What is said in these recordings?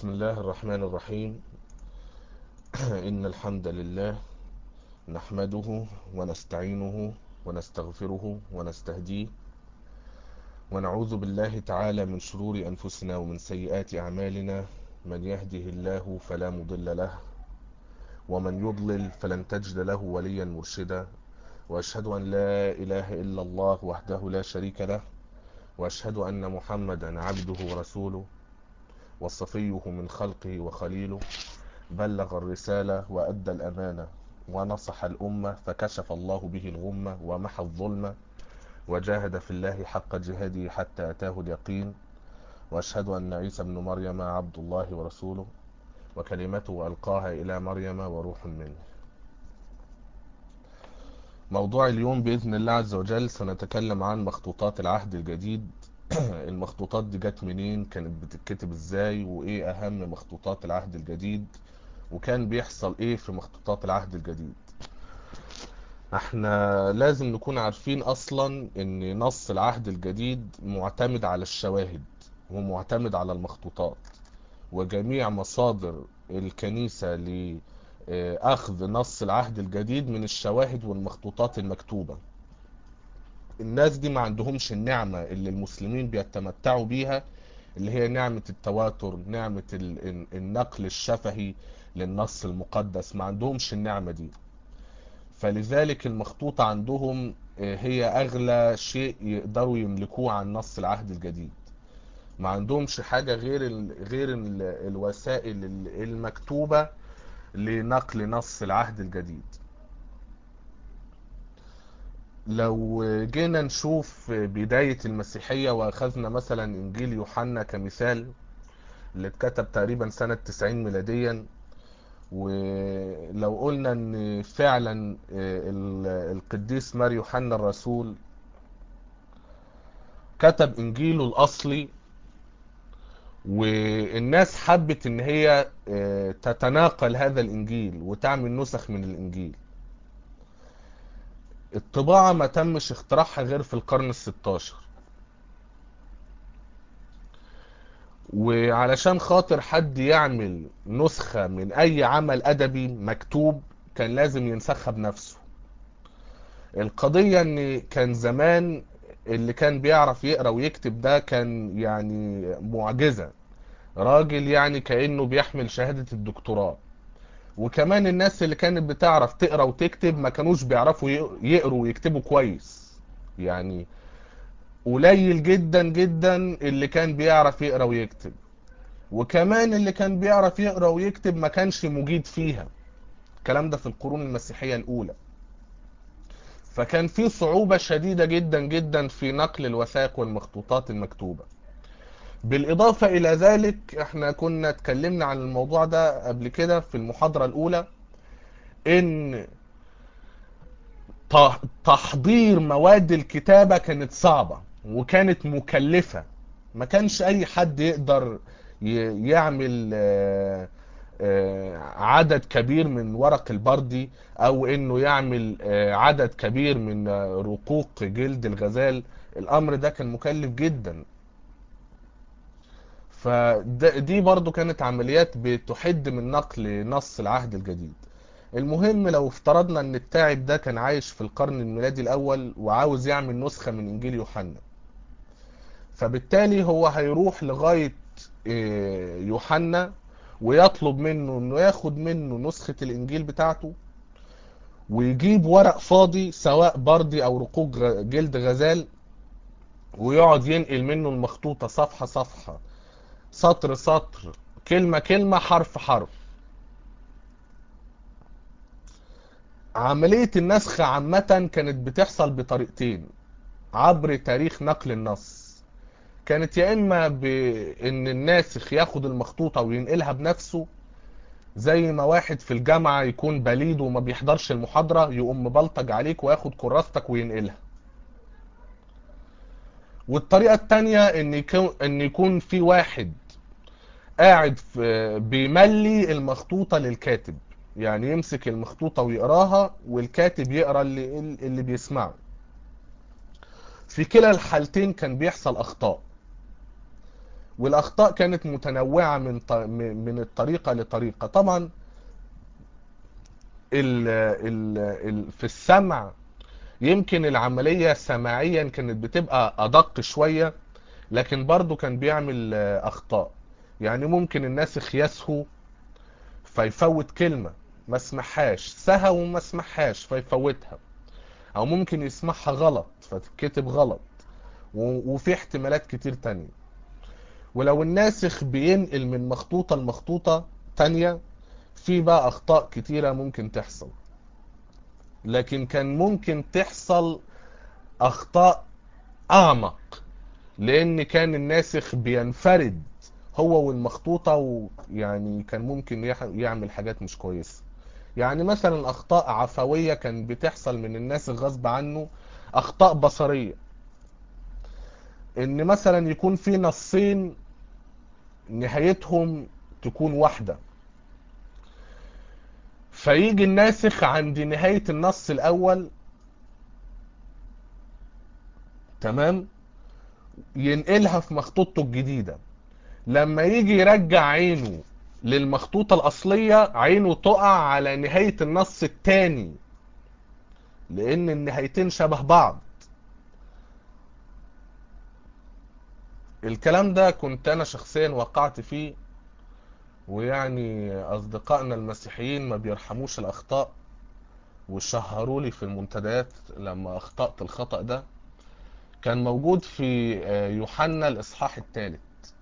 بسم الله الرحمن الرحيم إن الحمد لله نحمده ونستعينه ونستغفره ونستهديه ونعوذ بالله تعالى من شرور أنفسنا ومن سيئات أعمالنا من يهده الله فلا مضل له ومن يضلل فلن تجد له وليا مرشدا وأشهد أن لا إله إلا الله وحده لا شريك له وأشهد أن محمدا عبده ورسوله وصفيه من خلقه وخليله بلغ الرسالة وأدى الأمانة ونصح الأمة فكشف الله به الغمة ومحى الظلمة وجاهد في الله حق جهاده حتى أتاه اليقين وأشهد أن عيسى بن مريم عبد الله ورسوله وكلمته ألقاها إلى مريم وروح منه موضوع اليوم بإذن الله عز وجل سنتكلم عن مخطوطات العهد الجديد المخطوطات دي جت منين كانت بتتكتب ازاي وايه اهم مخطوطات العهد الجديد وكان بيحصل ايه في مخطوطات العهد الجديد احنا لازم نكون عارفين اصلا ان نص العهد الجديد معتمد على الشواهد ومعتمد على المخطوطات وجميع مصادر الكنيسة لأخذ نص العهد الجديد من الشواهد والمخطوطات المكتوبة الناس دي ما عندهمش النعمة اللي المسلمين بيتمتعوا بيها اللي هي نعمة التواتر نعمة النقل الشفهي للنص المقدس ما عندهمش النعمة دي فلذلك المخطوطة عندهم هي أغلى شيء يقدروا يملكوه عن نص العهد الجديد ما عندهمش حاجة غير ال غير ال الوسائل المكتوبة لنقل نص العهد الجديد لو جينا نشوف بداية المسيحية واخذنا مثلا انجيل يوحنا كمثال اللي اتكتب تقريبا سنة 90 ميلاديا ولو قلنا ان فعلا القديس مار يوحنا الرسول كتب انجيله الاصلي والناس حبت ان هي تتناقل هذا الانجيل وتعمل نسخ من الانجيل الطباعة ما تمش اختراعها غير في القرن الستاشر وعلشان خاطر حد يعمل نسخة من اي عمل ادبي مكتوب كان لازم ينسخها بنفسه القضية ان كان زمان اللي كان بيعرف يقرأ ويكتب ده كان يعني معجزة راجل يعني كأنه بيحمل شهادة الدكتوراه وكمان الناس اللي كانت بتعرف تقرا وتكتب ما كانوش بيعرفوا يقروا ويكتبوا كويس يعني قليل جدا جدا اللي كان بيعرف يقرا ويكتب وكمان اللي كان بيعرف يقرا ويكتب ما كانش مجيد فيها الكلام ده في القرون المسيحية الأولى فكان في صعوبة شديدة جدا جدا في نقل الوثائق والمخطوطات المكتوبة بالإضافة إلى ذلك احنا كنا اتكلمنا عن الموضوع ده قبل كده في المحاضرة الأولى إن تحضير مواد الكتابة كانت صعبة وكانت مكلفة ما كانش أي حد يقدر يعمل عدد كبير من ورق البردي أو إنه يعمل عدد كبير من رقوق جلد الغزال الأمر ده كان مكلف جدا فدي برضو كانت عمليات بتحد من نقل نص العهد الجديد المهم لو افترضنا ان التاعب ده كان عايش في القرن الميلادي الاول وعاوز يعمل نسخة من انجيل يوحنا فبالتالي هو هيروح لغاية يوحنا ويطلب منه انه ياخد منه نسخة الانجيل بتاعته ويجيب ورق فاضي سواء بردي او رقوق جلد غزال ويقعد ينقل منه المخطوطة صفحة صفحة سطر سطر كلمة كلمة حرف حرف عملية النسخ عامة كانت بتحصل بطريقتين عبر تاريخ نقل النص كانت يا اما بان الناسخ ياخد المخطوطة وينقلها بنفسه زي ما واحد في الجامعة يكون بليد وما بيحضرش المحاضرة يقوم مبلطج عليك وياخد كراستك وينقلها والطريقة التانية ان يكون, إن يكون في واحد قاعد بيملي المخطوطة للكاتب يعني يمسك المخطوطة ويقراها والكاتب يقرا اللي, اللي بيسمعه في كلا الحالتين كان بيحصل اخطاء والاخطاء كانت متنوعة من ط- م- من الطريقة لطريقة طبعا ال ال ال في السمع يمكن العملية سماعيا كانت بتبقى ادق شوية لكن برضو كان بيعمل آه، اخطاء يعني ممكن الناسخ يسهو فيفوت كلمة ما سمعهاش سهى وما سمعهاش فيفوتها او ممكن يسمعها غلط فتتكتب غلط و- وفي احتمالات كتير تانية ولو الناسخ بينقل من مخطوطة لمخطوطة تانية في بقى اخطاء كتيرة ممكن تحصل لكن كان ممكن تحصل اخطاء اعمق لان كان الناسخ بينفرد هو والمخطوطة ويعني كان ممكن يح- يعمل حاجات مش كويسة يعني مثلا اخطاء عفوية كان بتحصل من الناسخ غصب عنه اخطاء بصرية ان مثلا يكون في نصين نهايتهم تكون واحدة فيجي الناسخ عند نهاية النص الاول تمام ينقلها في مخطوطته الجديدة لما يجي يرجع عينه للمخطوطة الأصلية عينه تقع على نهاية النص التاني لأن النهايتين شبه بعض الكلام ده كنت أنا شخصيا وقعت فيه ويعني أصدقائنا المسيحيين ما بيرحموش الأخطاء وشهروا لي في المنتديات لما أخطأت الخطأ ده كان موجود في آه، يوحنا الإصحاح الثالث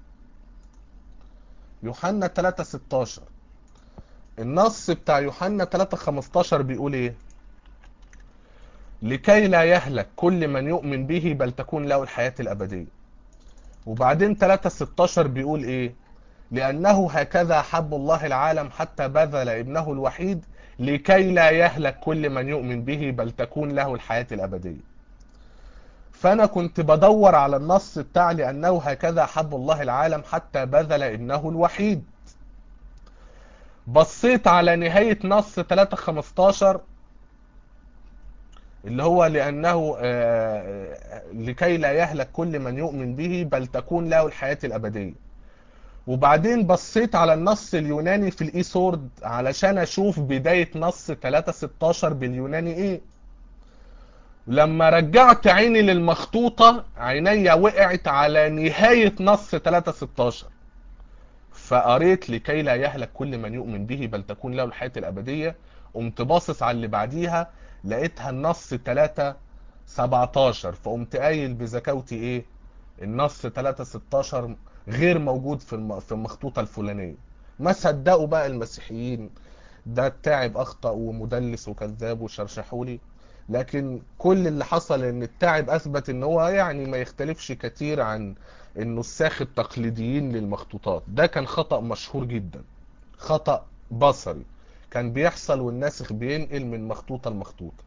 يوحنا 3 16 النص بتاع يوحنا 3 15 بيقول ايه لكي لا يهلك كل من يؤمن به بل تكون له الحياة الأبدية وبعدين 3 16 بيقول ايه لأنه هكذا حب الله العالم حتى بذل ابنه الوحيد لكي لا يهلك كل من يؤمن به بل تكون له الحياة الأبدية فأنا كنت بدور على النص بتاع لأنه هكذا حب الله العالم حتى بذل ابنه الوحيد بصيت على نهاية نص 3:15 اللي هو لأنه آه، لكي لا يهلك كل من يؤمن به بل تكون له الحياة الأبدية وبعدين بصيت على النص اليوناني في الإي سورد علشان أشوف بداية نص 3:16 باليوناني إيه لما رجعت عيني للمخطوطة عينيا وقعت على نهاية نص 3:16 فقريت لكي لا يهلك كل من يؤمن به بل تكون له الحياة الأبدية قمت باصص على اللي بعديها لقيتها النص 3 17 فقمت قايل بذكاوتي ايه النص 3 16 غير موجود في الم... في المخطوطة الفلانية ما صدقوا بقى المسيحيين ده التاعب اخطأ ومدلس وكذاب وشرشحولي لكن كل اللي حصل ان التاعب اثبت ان هو يعني ما يختلفش كتير عن النساخ التقليديين للمخطوطات ده كان خطأ مشهور جدا خطأ بصري كان بيحصل والناسخ بينقل من مخطوطة لمخطوطة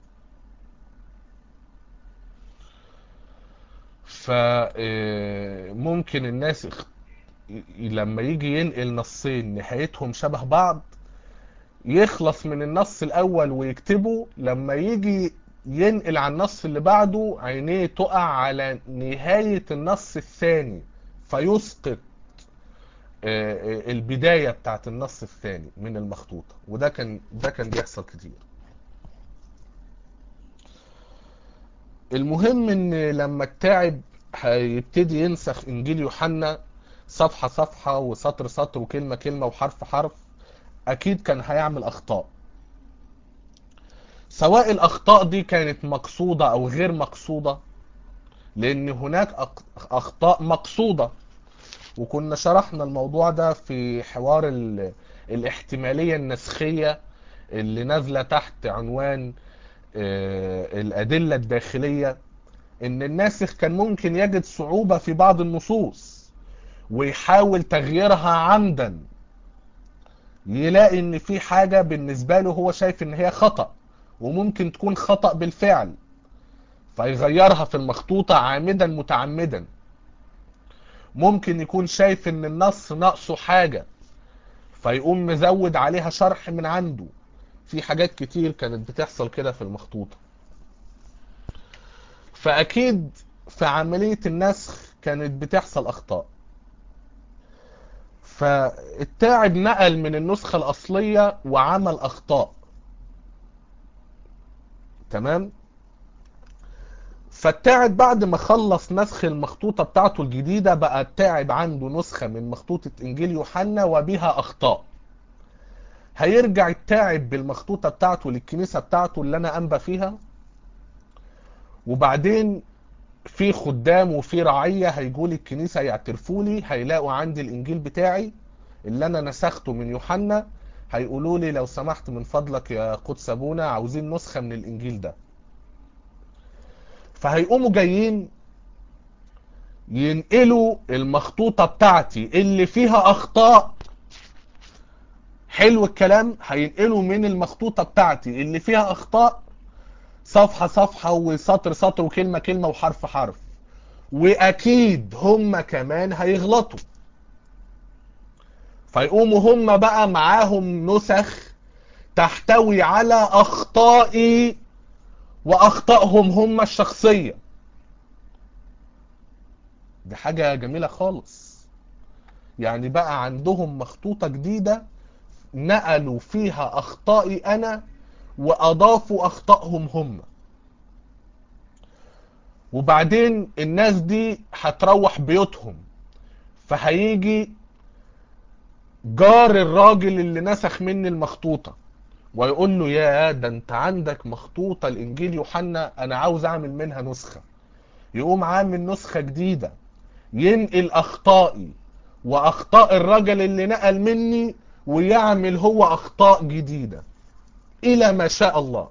فممكن الناسخ ي- لما يجي ينقل نصين نهايتهم شبه بعض يخلص من النص الاول ويكتبه لما يجي ينقل على النص اللي بعده عينيه تقع على نهاية النص الثاني فيسقط آه، آه، البداية بتاعت النص الثاني من المخطوطة وده كان ده كان بيحصل كتير المهم ان لما التاعب هيبتدي ينسخ انجيل يوحنا صفحة صفحة وسطر سطر وكلمة كلمة وحرف حرف اكيد كان هيعمل اخطاء سواء الاخطاء دي كانت مقصودة او غير مقصودة لان هناك أق- اخطاء مقصودة وكنا شرحنا الموضوع ده في حوار ال... الاحتمالية النسخية اللي نازلة تحت عنوان آه، الأدلة الداخلية إن الناسخ كان ممكن يجد صعوبة في بعض النصوص ويحاول تغييرها عمدا يلاقي إن في حاجة بالنسبة له هو شايف إن هي خطأ وممكن تكون خطأ بالفعل فيغيرها في المخطوطة عامدا متعمدا ممكن يكون شايف إن النص ناقصه حاجة فيقوم مزود عليها شرح من عنده في حاجات كتير كانت بتحصل كده في المخطوطة فأكيد في عملية النسخ كانت بتحصل أخطاء فالتاعب نقل من النسخة الأصلية وعمل أخطاء تمام فالتاعب بعد ما خلص نسخ المخطوطة بتاعته الجديدة بقى التاعب عنده نسخة من مخطوطة إنجيل يوحنا وبها أخطاء هيرجع التاعب بالمخطوطة بتاعته للكنيسة بتاعته اللي أنا أنبى فيها وبعدين في خدام وفي رعية هيجوا لي الكنيسة يعترفوا لي هيلاقوا عندي الإنجيل بتاعي اللي أنا نسخته من يوحنا هيقولوا لي لو سمحت من فضلك يا قدس أبونا عاوزين نسخة من الإنجيل ده فهيقوموا جايين ينقلوا المخطوطة بتاعتي اللي فيها أخطاء حلو الكلام هينقلوا من المخطوطة بتاعتي اللي فيها أخطاء صفحة صفحة وسطر سطر وكلمة كلمة وحرف حرف وأكيد هم كمان هيغلطوا فيقوموا هم بقى معاهم نسخ تحتوي على أخطائي وأخطائهم هم الشخصية دي حاجة جميلة خالص يعني بقى عندهم مخطوطة جديدة نقلوا فيها أخطائي أنا وأضافوا أخطائهم هم وبعدين الناس دي هتروح بيوتهم فهيجي جار الراجل اللي نسخ مني المخطوطة ويقول له يا ده انت عندك مخطوطة الانجيل يوحنا انا عاوز اعمل منها نسخة يقوم عامل نسخة جديدة ينقل اخطائي واخطاء الراجل اللي نقل مني ويعمل هو اخطاء جديدة الى ما شاء الله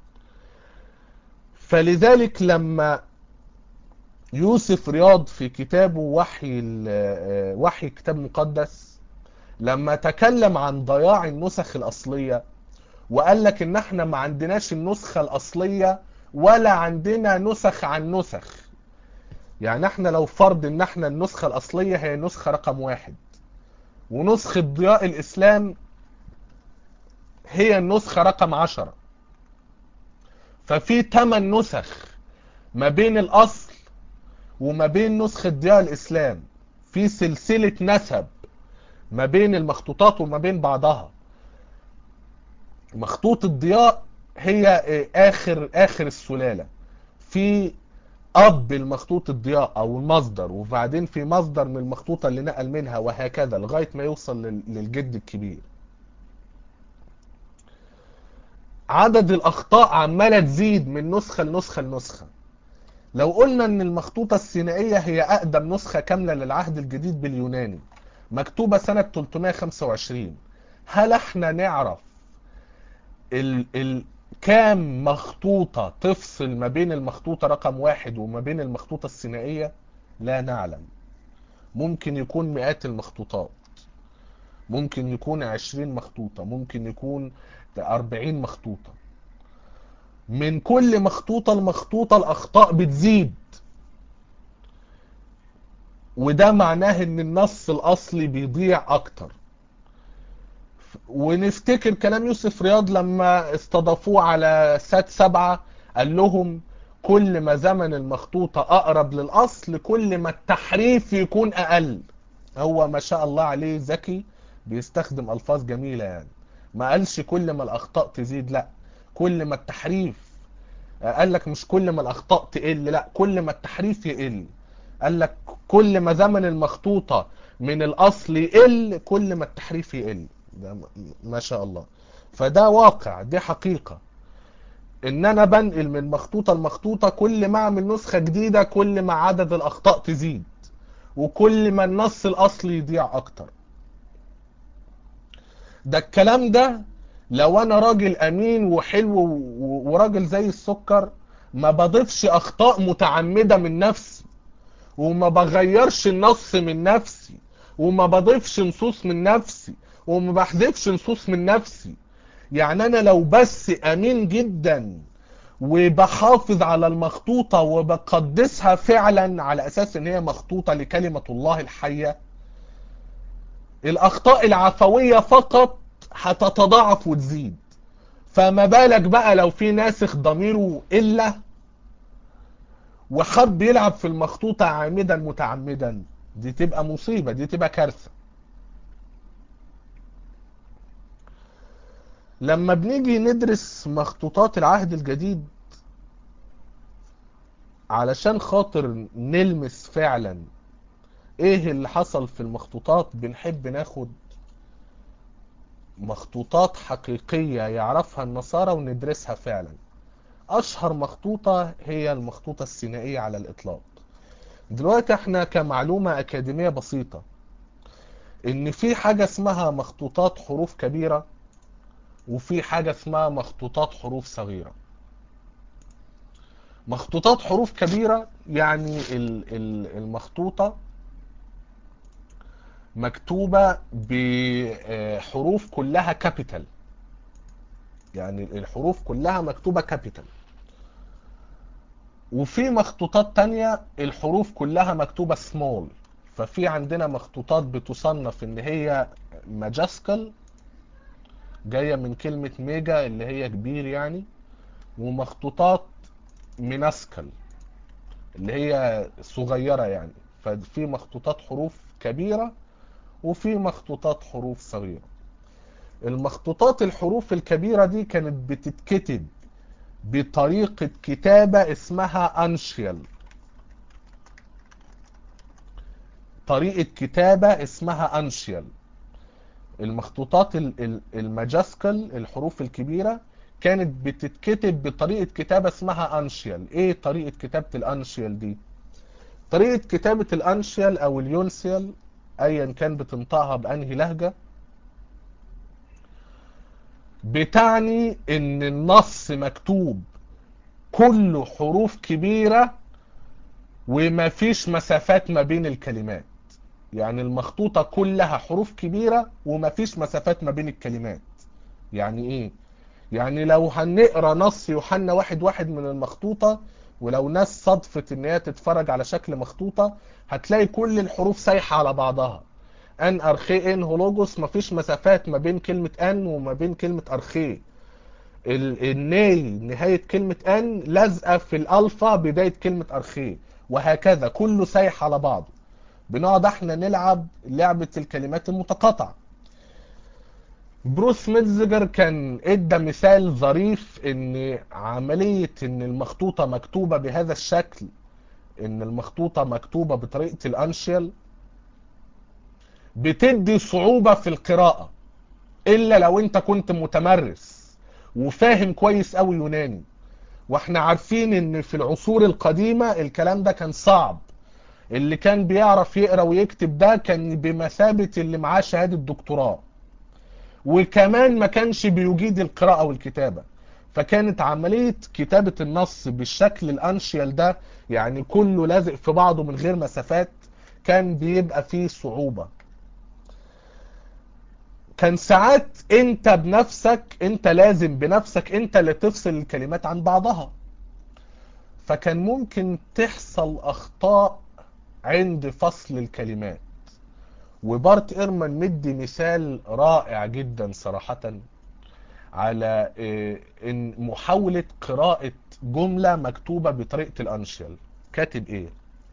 فلذلك لما يوسف رياض في كتابه وحي وحي كتاب مقدس لما تكلم عن ضياع النسخ الاصليه وقال لك ان احنا ما عندناش النسخة الاصلية ولا عندنا نسخ عن نسخ يعني احنا لو فرض ان احنا النسخة الاصلية هي نسخة رقم واحد ونسخة ضياء الاسلام هي النسخة رقم عشرة ففي تمن نسخ ما بين الاصل وما بين نسخة ضياء الاسلام في سلسلة نسب ما بين المخطوطات وما بين بعضها مخطوط الضياء هي اخر اخر السلالة في اب المخطوط الضياء او المصدر وبعدين في مصدر من المخطوطة اللي نقل منها وهكذا لغاية ما يوصل للجد الكبير عدد الاخطاء عمالة تزيد من نسخة لنسخة لنسخة لو قلنا ان المخطوطة السينائية هي اقدم نسخة كاملة للعهد الجديد باليوناني مكتوبة سنة 325 هل احنا نعرف ال ال كام مخطوطة تفصل ما بين المخطوطة رقم واحد وما بين المخطوطة السينائية لا نعلم ممكن يكون مئات المخطوطات ممكن يكون عشرين مخطوطة ممكن يكون أربعين مخطوطة من كل مخطوطة لمخطوطة الأخطاء بتزيد وده معناه ان النص الأصلي بيضيع أكتر ونفتكر كلام يوسف رياض لما استضافوه على سات سبعة قال لهم كل ما زمن المخطوطة أقرب للأصل كل ما التحريف يكون أقل هو ما شاء الله عليه ذكي بيستخدم ألفاظ جميلة يعني ما قالش كل ما الأخطاء تزيد لا كل ما التحريف قال لك مش كل ما الأخطاء تقل لا كل ما التحريف يقل قال لك كل ما زمن المخطوطة من الأصل يقل كل ما التحريف يقل ده ما شاء الله فده واقع دي حقيقة ان انا بنقل من مخطوطة لمخطوطة كل ما اعمل نسخة جديدة كل ما عدد الاخطاء تزيد وكل ما النص الاصلي يضيع اكتر ده الكلام ده لو انا راجل امين وحلو وراجل زي السكر ما بضيفش اخطاء متعمدة من نفسي وما بغيرش النص من نفسي وما بضيفش نصوص من نفسي وما بحذفش نصوص من نفسي يعني انا لو بس امين جدا وبحافظ على المخطوطة وبقدسها فعلا على اساس ان هي مخطوطة لكلمة الله الحية الاخطاء العفوية فقط هتتضاعف وتزيد فما بالك بقى لو في ناسخ ضميره الا وحب يلعب في المخطوطة عامدا متعمدا دي تبقى مصيبة دي تبقى كارثة لما بنيجي ندرس مخطوطات العهد الجديد علشان خاطر نلمس فعلا ايه اللي حصل في المخطوطات بنحب ناخد مخطوطات حقيقية يعرفها النصارى وندرسها فعلا اشهر مخطوطة هي المخطوطة السينائية على الاطلاق دلوقتي احنا كمعلومة اكاديمية بسيطة ان في حاجة اسمها مخطوطات حروف كبيرة وفي حاجة اسمها مخطوطات حروف صغيرة مخطوطات حروف كبيرة يعني المخطوطة مكتوبة بحروف كلها كابيتال يعني الحروف كلها مكتوبة كابيتال وفي مخطوطات تانية الحروف كلها مكتوبة سمول ففي عندنا مخطوطات بتصنف ان هي ماجاسكال جاية من كلمة ميجا اللي هي كبير يعني ومخطوطات ميناسكال اللي هي صغيرة يعني ففي مخطوطات حروف كبيرة وفي مخطوطات حروف صغيرة المخطوطات الحروف الكبيرة دي كانت بتتكتب بطريقة كتابة اسمها أنشيال طريقة كتابة اسمها أنشيال المخطوطات الماجاسكال الحروف الكبيرة كانت بتتكتب بطريقة كتابة اسمها أنشيال ايه طريقة كتابة الأنشيال دي طريقة كتابة الأنشيال أو اليونسيال أيا كان بتنطقها بأنهي لهجة بتعني ان النص مكتوب كله حروف كبيرة ومفيش مسافات ما بين الكلمات يعني المخطوطة كلها حروف كبيرة ومفيش مسافات ما بين الكلمات يعني ايه يعني لو هنقرا نص يوحنا واحد واحد من المخطوطة ولو ناس صدفت ان هي تتفرج على شكل مخطوطة هتلاقي كل الحروف سايحة على بعضها ان ارخي ان هولوجوس مفيش مسافات ما بين كلمة ان وما بين كلمة ارخي الناي نهاية كلمة ان لازقة في الالفا بداية كلمة ارخي وهكذا كله سايح على بعضه بنقعد احنا نلعب لعبة الكلمات المتقاطعة بروس ميتزجر كان ادى مثال ظريف ان عملية ان المخطوطة مكتوبة بهذا الشكل ان المخطوطة مكتوبة بطريقة الانشيال بتدي صعوبة في القراءة الا لو انت كنت متمرس وفاهم كويس قوي يوناني واحنا عارفين ان في العصور القديمة الكلام ده كان صعب اللي كان بيعرف يقرا ويكتب ده كان بمثابة اللي معاه شهادة دكتوراه وكمان ما كانش بيجيد القراءة والكتابة فكانت عملية كتابة النص بالشكل الانشيال ده يعني كله لازق في بعضه من غير مسافات كان بيبقى فيه صعوبة كان ساعات انت بنفسك انت لازم بنفسك انت اللي تفصل الكلمات عن بعضها فكان ممكن تحصل اخطاء عند فصل الكلمات وبارت ايرمان مدي مثال رائع جدا صراحة على ان محاولة قراءة جملة مكتوبة بطريقة الانشيال كاتب ايه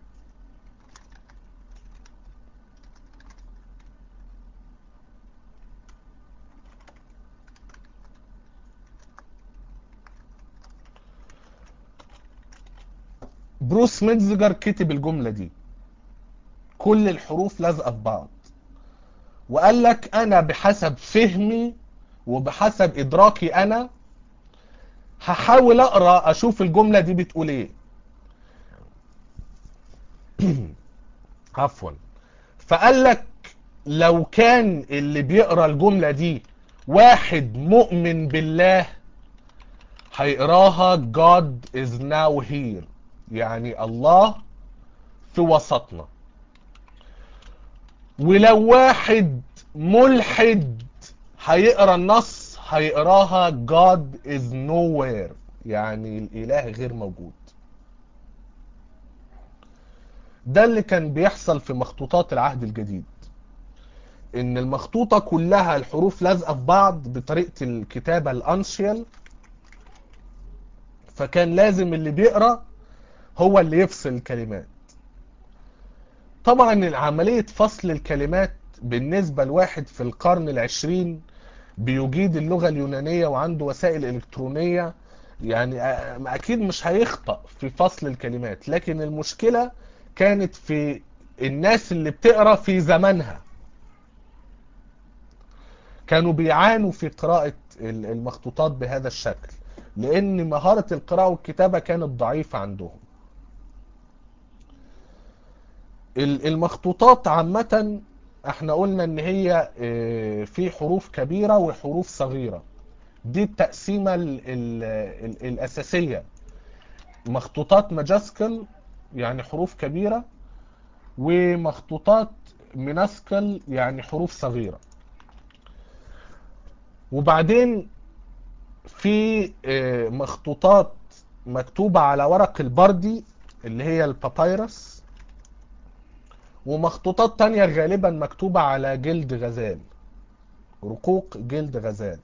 بروس ميتزجر كتب الجملة دي كل الحروف لازقة في بعض وقال لك انا بحسب فهمي وبحسب ادراكي انا هحاول اقرا اشوف الجملة دي بتقول ايه عفوا فقال لك لو كان اللي بيقرا الجملة دي واحد مؤمن بالله هيقراها God is now here يعني الله في وسطنا ولو واحد ملحد هيقرا النص هيقراها God is nowhere يعني الاله غير موجود ده اللي كان بيحصل في مخطوطات العهد الجديد ان المخطوطة كلها الحروف لازقة في بعض بطريقة الكتابة الانشيال فكان لازم اللي بيقرأ هو اللي يفصل الكلمات طبعا عملية فصل الكلمات بالنسبة لواحد في القرن العشرين بيجيد اللغة اليونانية وعنده وسائل إلكترونية يعني أكيد مش هيخطأ في فصل الكلمات لكن المشكلة كانت في الناس اللي بتقرأ في زمانها كانوا بيعانوا في قراءة المخطوطات بهذا الشكل لأن مهارة القراءة والكتابة كانت ضعيفة عندهم المخطوطات عامة احنا قلنا ان هي في حروف كبيرة وحروف صغيرة دي التقسيمة ال ال ال الأساسية مخطوطات ماجاسكل يعني حروف كبيرة ومخطوطات منسكل يعني حروف صغيرة وبعدين في مخطوطات مكتوبة على ورق البردي اللي هي البابايرس ومخطوطات تانية غالبا مكتوبة على جلد غزال رقوق جلد غزال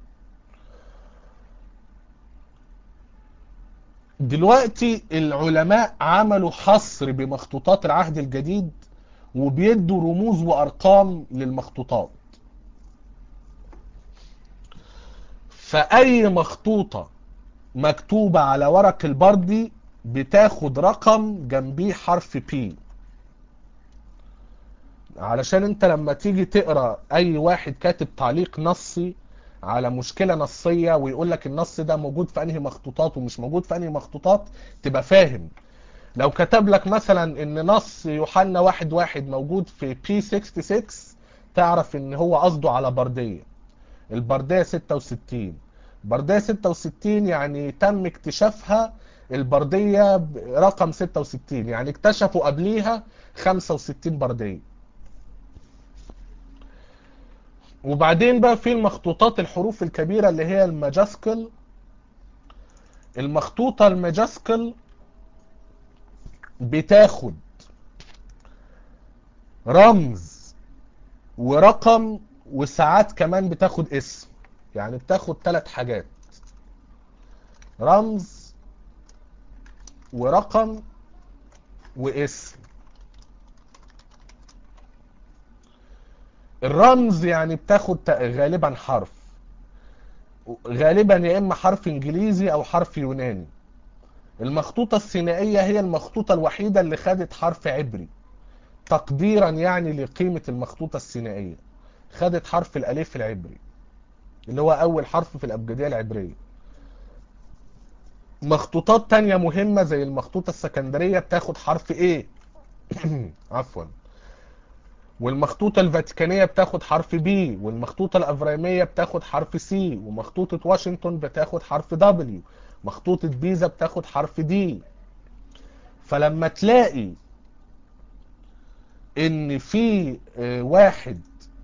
دلوقتي العلماء عملوا حصر بمخطوطات العهد الجديد وبيدوا رموز وارقام للمخطوطات فاي مخطوطة مكتوبة على ورق البردي بتاخد رقم جنبيه حرف بي علشان انت لما تيجي تقرا اي واحد كاتب تعليق نصي على مشكلة نصية ويقول لك النص ده موجود في انهي مخطوطات ومش موجود في انهي مخطوطات تبقى فاهم لو كتب لك مثلا ان نص يوحنا واحد واحد موجود في بي 66 تعرف ان هو قصده على بردية البردية 66 بردية 66 يعني تم اكتشافها البردية رقم 66 يعني اكتشفوا قبليها 65 بردية وبعدين بقى في المخطوطات الحروف الكبيرة اللي هي الماجاسكل المخطوطة الماجاسكل بتاخد رمز ورقم وساعات كمان بتاخد اسم يعني بتاخد ثلاث حاجات رمز ورقم واسم الرمز يعني بتاخد غالبا حرف غالبا يا اما حرف انجليزي او حرف يوناني المخطوطة الثنائية هي المخطوطة الوحيدة اللي خدت حرف عبري تقديرا يعني لقيمة المخطوطة الثنائية خدت حرف الالف العبري اللي هو اول حرف في الابجدية العبرية مخطوطات تانية مهمة زي المخطوطة السكندرية بتاخد حرف ايه عفوا والمخطوطة الفاتيكانية بتاخد حرف بي والمخطوطة الأفريمية بتاخد حرف سي ومخطوطة واشنطن بتاخد حرف دبليو مخطوطة بيزا بتاخد حرف دي فلما تلاقي ان في واحد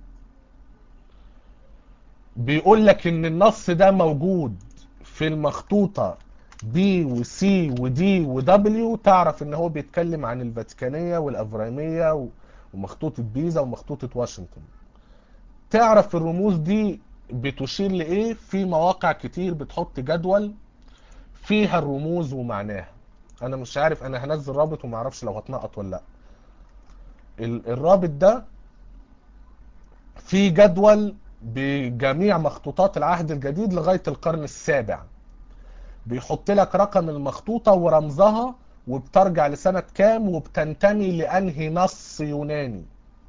بيقول لك ان النص ده موجود في المخطوطة بي وسي ودي ودبليو تعرف ان هو بيتكلم عن الفاتيكانية والأفريمية و... ومخطوطة بيزا ومخطوطة واشنطن تعرف الرموز دي بتشير لإيه في مواقع كتير بتحط جدول فيها الرموز ومعناها انا مش عارف انا هنزل رابط ومعرفش لو هتنقط ولا لا الرابط ده في جدول بجميع مخطوطات العهد الجديد لغاية القرن السابع بيحط لك رقم المخطوطة ورمزها وبترجع لسنة كام وبتنتمي لأنهي نص يوناني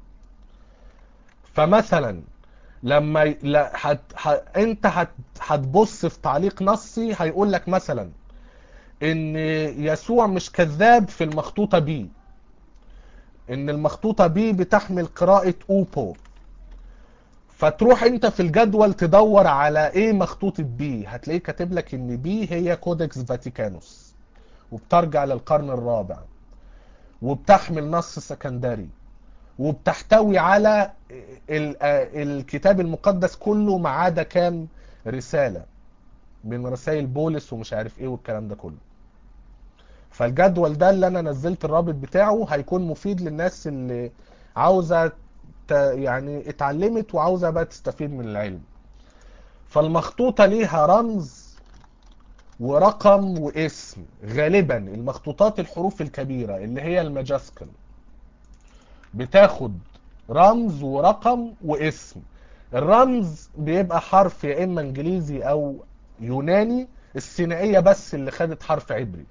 فمثلا لما ي... لا هت... ه... انت هت... هتبص في تعليق نصي هيقول لك مثلا ان يسوع مش كذاب في المخطوطة بي ان المخطوطة بي بتحمل قراءة اوبو فتروح انت في الجدول تدور على ايه مخطوطة بي هتلاقيه كاتب لك ان بي هي كودكس فاتيكانوس وبترجع للقرن الرابع وبتحمل نص سكندري وبتحتوي على الكتاب المقدس كله ما عدا كام رسالة من رسائل بولس ومش عارف ايه والكلام ده كله فالجدول ده اللي انا نزلت الرابط بتاعه هيكون مفيد للناس اللي عاوزة يعني اتعلمت وعاوزة بقى تستفيد من العلم فالمخطوطة ليها رمز ورقم واسم غالبا المخطوطات الحروف الكبيرة اللي هي الماجاسكل بتاخد رمز ورقم واسم الرمز بيبقى حرف يا اما انجليزي او يوناني الثنائيه بس اللي خدت حرف عبري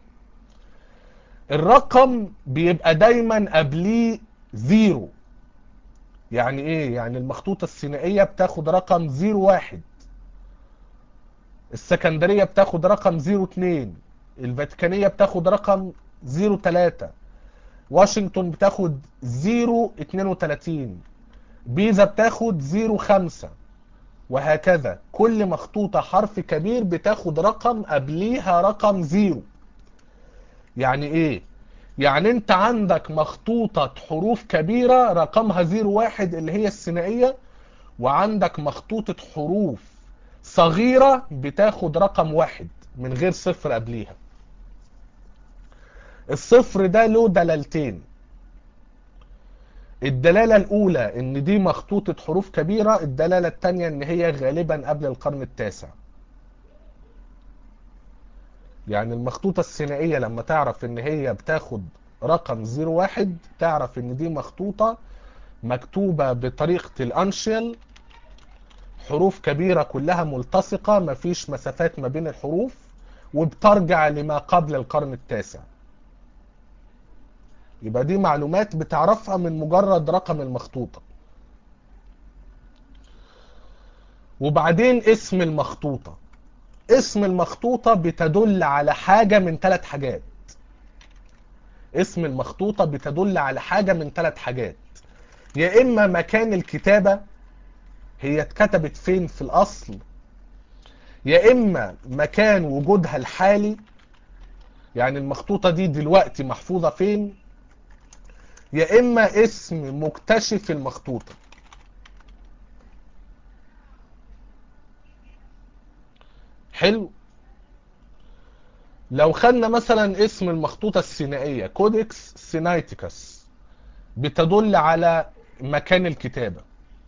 الرقم بيبقى دايما قبليه زيرو يعني ايه يعني المخطوطه الثنائيه بتاخد رقم زيرو واحد السكندريه بتاخد رقم زيرو اتنين الفاتيكانيه بتاخد رقم زيرو تلاتة واشنطن بتاخد زيرو اتنين وتلاتين بيزا بتاخد زيرو خمسة وهكذا كل مخطوطة حرف كبير بتاخد رقم قبليها رقم زيرو يعني ايه يعني انت عندك مخطوطة حروف كبيرة رقمها زيرو واحد اللي هي الثنائية وعندك مخطوطة حروف صغيرة بتاخد رقم واحد من غير صفر قبليها الصفر ده له دلالتين الدلالة الأولى إن دي مخطوطة حروف كبيرة الدلالة الثانية إن هي غالبا قبل القرن التاسع يعني المخطوطة الثنائية لما تعرف إن هي بتاخد رقم زيرو واحد تعرف إن دي مخطوطة مكتوبة بطريقة الأنشيل حروف كبيرة كلها ملتصقة مفيش مسافات ما بين الحروف وبترجع لما قبل القرن التاسع يبقى دي معلومات بتعرفها من مجرد رقم المخطوطة وبعدين اسم المخطوطة اسم المخطوطة بتدل على حاجة من ثلاث حاجات اسم المخطوطة بتدل على حاجة من ثلاث حاجات يا إما مكان الكتابة هي اتكتبت فين في الأصل يا إما مكان وجودها الحالي يعني المخطوطة دي دلوقتي محفوظة فين يا إما اسم مكتشف المخطوطة حلو لو خدنا مثلا اسم المخطوطة الثنائية كودكس سينايتيكس بتدل على مكان الكتابة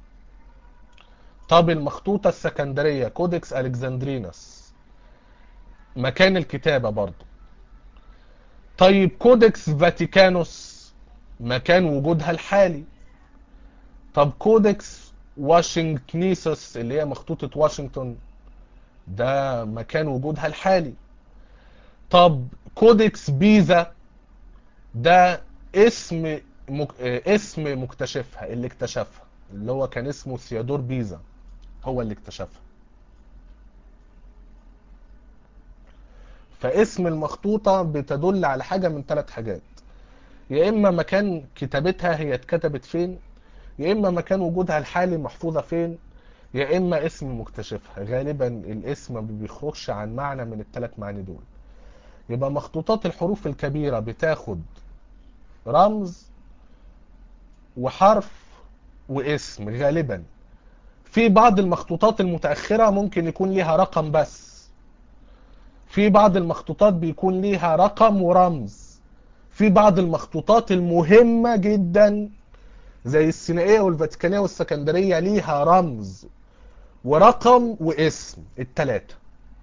طب المخطوطة السكندرية كودكس ألكسندرينس مكان الكتابة برضو طيب كودكس فاتيكانوس مكان وجودها الحالي طب كودكس واشنطنيسوس اللي هي مخطوطة واشنطن ده مكان وجودها الحالي طب كودكس بيزا ده اسم مك... اسم مكتشفها اللي اكتشفها اللي هو كان اسمه ثيودور بيزا هو اللي اكتشفها فاسم المخطوطة بتدل على حاجة من ثلاث حاجات يا إما مكان كتابتها هي اتكتبت فين يا إما مكان وجودها الحالي محفوظة فين يا إما اسم مكتشفها غالبا الاسم ما بيخرجش عن معنى من الثلاث معاني دول يبقى مخطوطات الحروف الكبيرة بتاخد رمز وحرف واسم غالبا في بعض المخطوطات المتأخرة ممكن يكون ليها رقم بس في بعض المخطوطات بيكون ليها رقم ورمز في بعض المخطوطات المهمة جدا زي الثنائية والفاتيكانية والسكندرية ليها رمز ورقم واسم التلاتة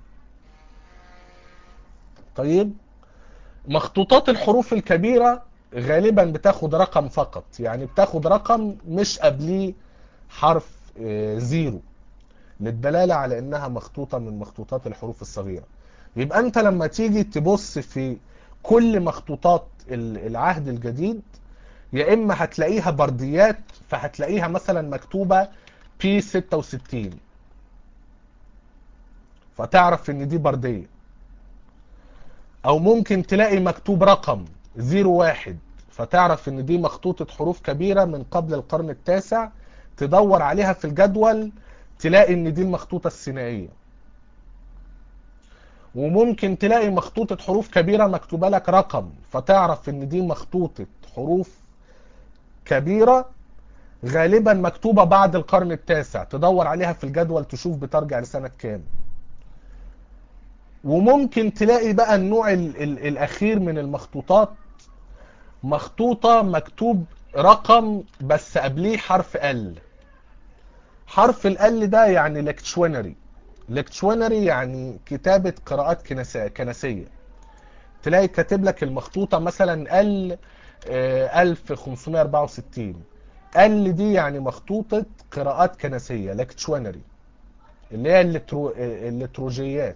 طيب مخطوطات الحروف الكبيرة غالبا بتاخد رقم فقط يعني بتاخد رقم مش قبليه حرف زيرو للدلالة على انها مخطوطة من مخطوطات الحروف الصغيرة يبقى انت لما تيجي تبص في كل مخطوطات العهد الجديد يا اما هتلاقيها برديات فهتلاقيها مثلا مكتوبة بي 66 فتعرف ان دي بردية او ممكن تلاقي مكتوب رقم 01 فتعرف ان دي مخطوطة حروف كبيرة من قبل القرن التاسع تدور عليها في الجدول تلاقي ان دي المخطوطة الثنائية وممكن تلاقي مخطوطة حروف كبيرة مكتوبة لك رقم فتعرف ان دي مخطوطة حروف كبيرة غالبا مكتوبة بعد القرن التاسع تدور عليها في الجدول تشوف بترجع لسنة كام وممكن تلاقي بقى النوع ال ال الاخير من المخطوطات مخطوطة مكتوب رقم بس قبليه حرف ال حرف ال ده يعني لكتشوينري لكتشوينري يعني كتابة قراءات كنسية تلاقي كاتب لك المخطوطة مثلا ال 1564 ال دي يعني مخطوطة قراءات كنسية lectionary اللي هي اللترو... اللتروجيات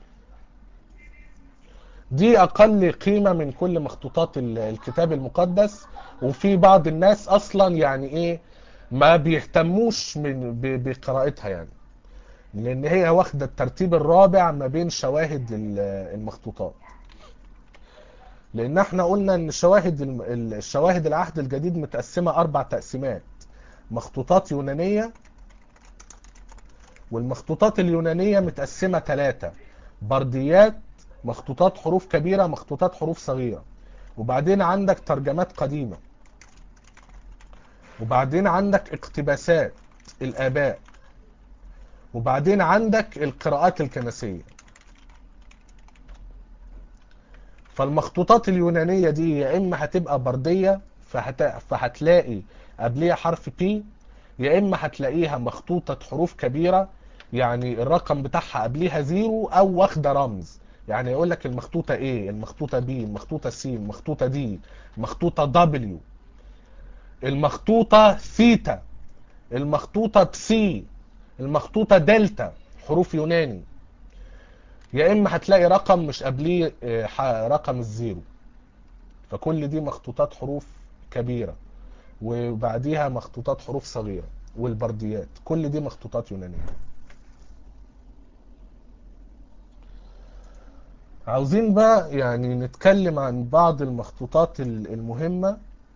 دي اقل قيمة من كل مخطوطات ال- الكتاب المقدس وفي بعض الناس اصلا يعني ايه ما بيهتموش من ب- بقراءتها يعني لان هي واخدة الترتيب الرابع ما بين شواهد ال- المخطوطات لان احنا قلنا ان شواهد الم- ال- الشواهد العهد الجديد متقسمة اربع تقسيمات مخطوطات يونانية والمخطوطات اليونانية متقسمة ثلاثة برديات مخطوطات حروف كبيرة مخطوطات حروف صغيرة وبعدين عندك ترجمات قديمة وبعدين عندك اقتباسات الآباء وبعدين عندك القراءات الكنسية فالمخطوطات اليونانية دي يا إما هتبقى بردية فهت... فهتلاقي قبليها حرف بي يا إما هتلاقيها مخطوطة حروف كبيرة يعني الرقم بتاعها قبليها زيرو أو واخدة رمز يعني يقول لك المخطوطة A المخطوطة B المخطوطة C المخطوطة D المخطوطة W المخطوطة ثيتا المخطوطة بسي المخطوطة دلتا حروف يوناني يا اما هتلاقي رقم مش قبليه آه، ح- رقم الزيرو فكل دي مخطوطات حروف كبيرة وبعديها مخطوطات حروف صغيرة والبرديات كل دي مخطوطات يونانية عاوزين بقى يعني نتكلم عن بعض المخطوطات ال- المهمة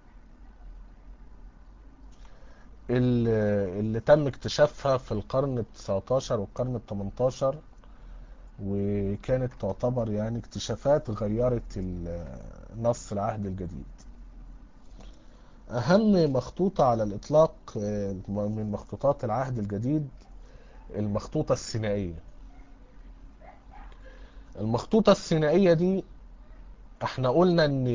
اللي اللي تم اكتشافها في القرن ال 19 والقرن ال 18 وكانت تعتبر يعني اكتشافات غيرت ال- نص العهد الجديد أهم مخطوطة على الإطلاق آه، من مخطوطات العهد الجديد المخطوطة السينائية المخطوطة السينائية دي احنا قلنا ان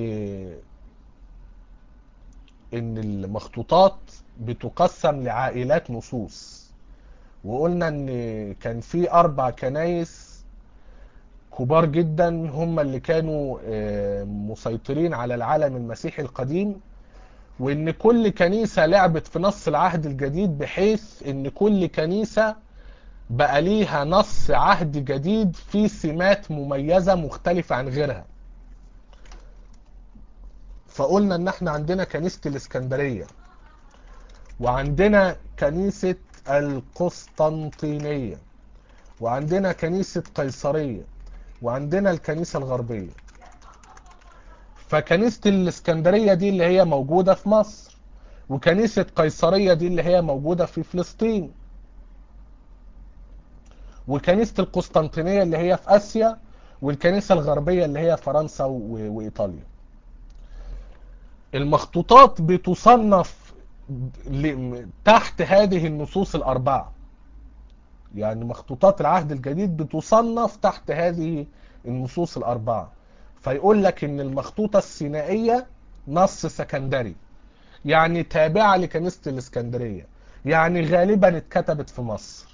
ان المخطوطات بتقسم لعائلات نصوص وقلنا ان كان في اربع كنايس كبار جدا هم اللي كانوا آه، مسيطرين على العالم المسيحي القديم وان كل كنيسة لعبت في نص العهد الجديد بحيث ان كل كنيسة بقى ليها نص عهد جديد فيه سمات مميزة مختلفة عن غيرها فقلنا ان احنا عندنا كنيسة الاسكندرية وعندنا كنيسة القسطنطينية وعندنا كنيسة قيصرية وعندنا الكنيسة الغربية فكنيسة الاسكندرية دي اللي هي موجودة في مصر وكنيسة قيصرية دي اللي هي موجودة في فلسطين وكنيسة القسطنطينية اللي هي في آسيا والكنيسة الغربية اللي هي فرنسا و- وإيطاليا المخطوطات بتصنف ل- تحت هذه النصوص الأربعة يعني مخطوطات العهد الجديد بتصنف تحت هذه النصوص الأربعة فيقول لك إن المخطوطة السينائية نص سكندري يعني تابعة لكنيسة الإسكندرية يعني غالبا اتكتبت في مصر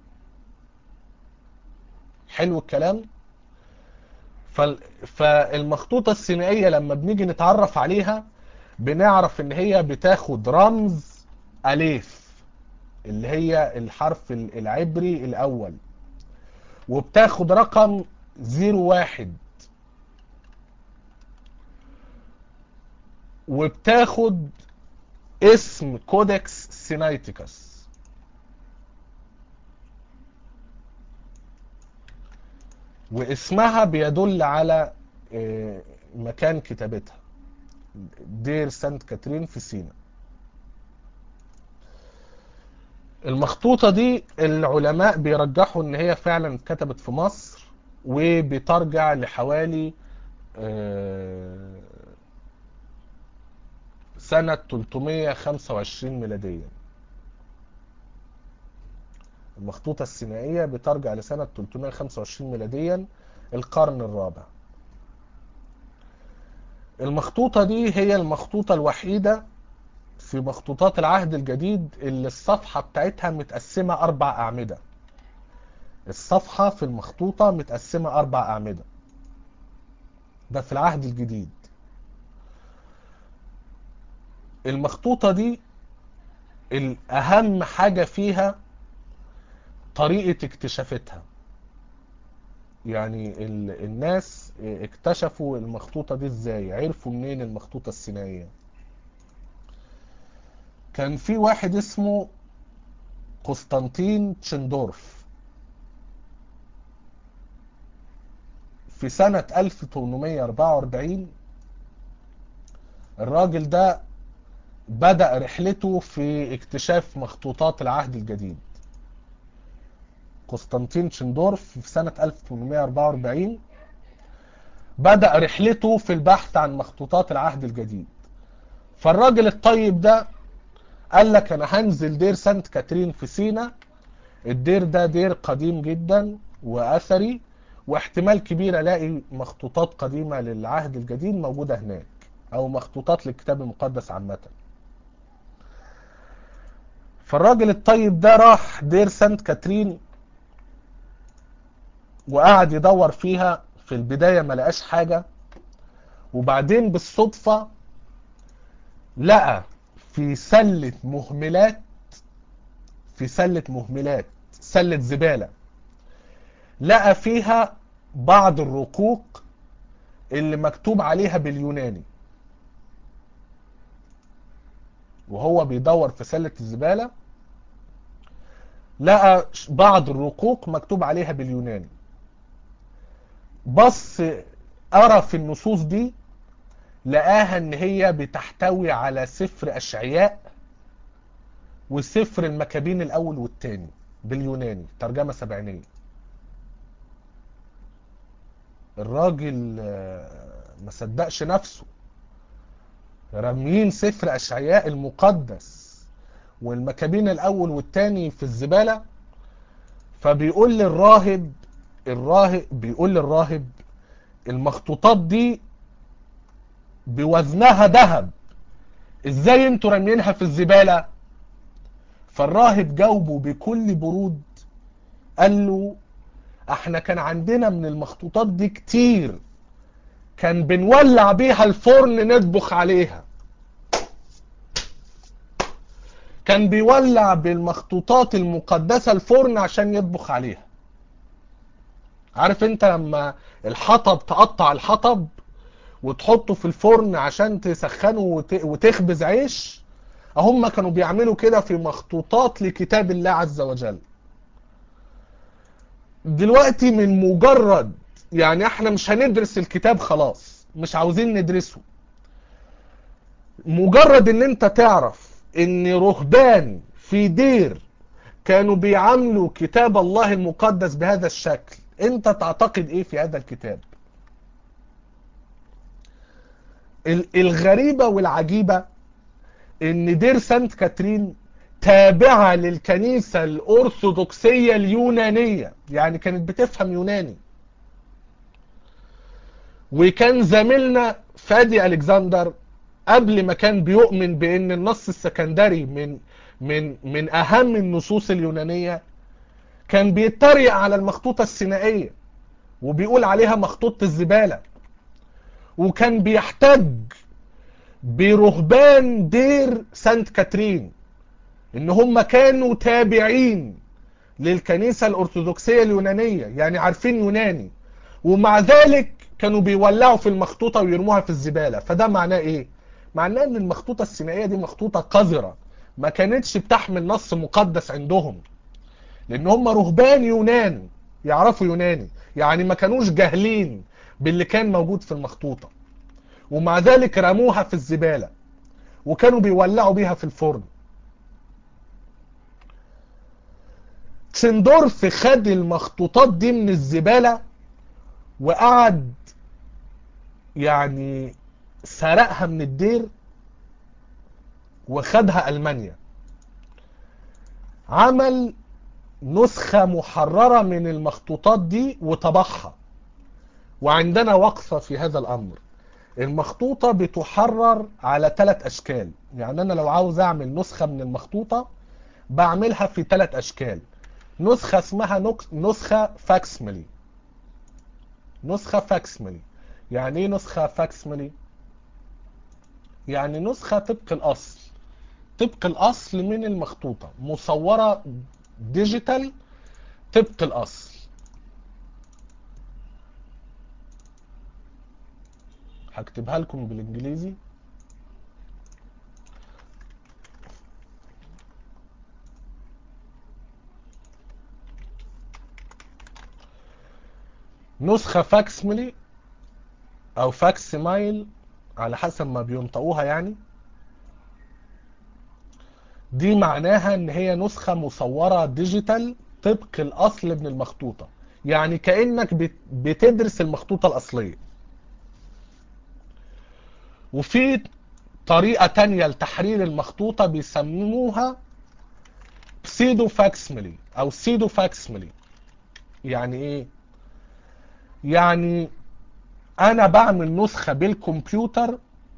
حلو الكلام فال- فالمخطوطة السينائية لما بنيجي نتعرف عليها بنعرف ان هي بتاخد رمز أليف اللي هي الحرف ال- العبري الأول وبتاخد رقم زيرو واحد وبتاخد اسم كودكس سينايتيكس واسمها بيدل على آه، مكان كتابتها دير سانت كاترين في سينا المخطوطة دي العلماء بيرجحوا ان هي فعلا اتكتبت في مصر وبترجع لحوالي آه، سنة 325 ميلاديا المخطوطة السينائية بترجع لسنة 325 ميلاديا القرن الرابع المخطوطة دي هي المخطوطة الوحيدة في مخطوطات العهد الجديد اللي الصفحة بتاعتها متقسمة أربع أعمدة الصفحة في المخطوطة متقسمة أربع أعمدة ده في العهد الجديد المخطوطة دي الأهم حاجة فيها طريقة اكتشافتها يعني ال- الناس اكتشفوا المخطوطة دي ازاي عرفوا منين المخطوطة السينائية كان في واحد اسمه قسطنطين تشندورف في سنة 1844 الراجل ده بدأ رحلته في اكتشاف مخطوطات العهد الجديد قسطنطين تشندورف في سنة 1844 بدأ رحلته في البحث عن مخطوطات العهد الجديد فالراجل الطيب ده قال لك انا هنزل دير سانت كاترين في سينا الدير ده دير قديم جدا واثري واحتمال كبير الاقي مخطوطات قديمة للعهد الجديد موجودة هناك او مخطوطات للكتاب المقدس عامة فالراجل الطيب ده راح دير سانت كاترين وقعد يدور فيها في البداية ما لقاش حاجة وبعدين بالصدفة لقى في سلة مهملات في سلة مهملات سلة زبالة لقى فيها بعض الرقوق اللي مكتوب عليها باليوناني وهو بيدور في سلة الزبالة لقى بعض الرقوق مكتوب عليها باليوناني بص قرا في النصوص دي لقاها ان هي بتحتوي على سفر اشعياء وسفر المكابين الاول والثاني باليوناني ترجمه سبعينيه الراجل ما صدقش نفسه راميين سفر اشعياء المقدس والمكابين الاول والثاني في الزباله فبيقول للراهب الراهب بيقول للراهب المخطوطات دي بوزنها ذهب ازاي انتوا راميينها في الزبالة فالراهب جاوبه بكل برود قال له احنا كان عندنا من المخطوطات دي كتير كان بنولع بيها الفرن نطبخ عليها كان بيولع بالمخطوطات المقدسة الفرن عشان يطبخ عليها عارف انت لما الحطب تقطع الحطب وتحطه في الفرن عشان تسخنه وتخبز عيش هم كانوا بيعملوا كده في مخطوطات لكتاب الله عز وجل دلوقتي من مجرد يعني احنا مش هندرس الكتاب خلاص مش عاوزين ندرسه مجرد ان انت تعرف ان رهبان في دير كانوا بيعاملوا كتاب الله المقدس بهذا الشكل انت تعتقد ايه في هذا الكتاب الغريبة والعجيبة ان دير سانت كاترين تابعة للكنيسة الارثوذكسية اليونانية يعني كانت بتفهم يوناني وكان زميلنا فادي الكسندر قبل ما كان بيؤمن بان النص السكندري من من من اهم النصوص اليونانية كان بيتريق على المخطوطة السينائية وبيقول عليها مخطوطة الزبالة وكان بيحتج برهبان دير سانت كاترين ان هم كانوا تابعين للكنيسة الارثوذكسية اليونانية يعني عارفين يوناني ومع ذلك كانوا بيولعوا في المخطوطة ويرموها في الزبالة فده معناه ايه معناه ان المخطوطة السينائية دي مخطوطة قذرة ما كانتش بتحمل نص مقدس عندهم لان هم رهبان يونان يعرفوا يوناني يعني ما كانوش جاهلين باللي كان موجود في المخطوطة ومع ذلك رموها في الزبالة وكانوا بيولعوا بيها في الفرن تشندورف خد المخطوطات دي من الزبالة وقعد يعني سرقها من الدير وخدها ألمانيا عمل نسخة محررة من المخطوطات دي وطبعها وعندنا وقفة في هذا الأمر المخطوطة بتحرر على ثلاث أشكال يعني أنا لو عاوز أعمل نسخة من المخطوطة بعملها في ثلاث أشكال نسخة اسمها نسخة فاكسملي نسخة فاكسملي يعني ايه نسخة فاكسملي يعني نسخة طبق الأصل طبق الاصل من المخطوطه مصوره ديجيتال طبق الاصل هكتبها لكم بالانجليزي نسخة فاكسميلي او فاكس مايل على حسب ما بينطقوها يعني دي معناها ان هي نسخة مصورة ديجيتال طبق الاصل من المخطوطة يعني كأنك بت- بتدرس المخطوطة الاصلية وفي طريقة تانية لتحرير المخطوطة بيسموها سيدو فاكسميلي او سيدو فاكسميلي يعني ايه يعني انا بعمل نسخة بالكمبيوتر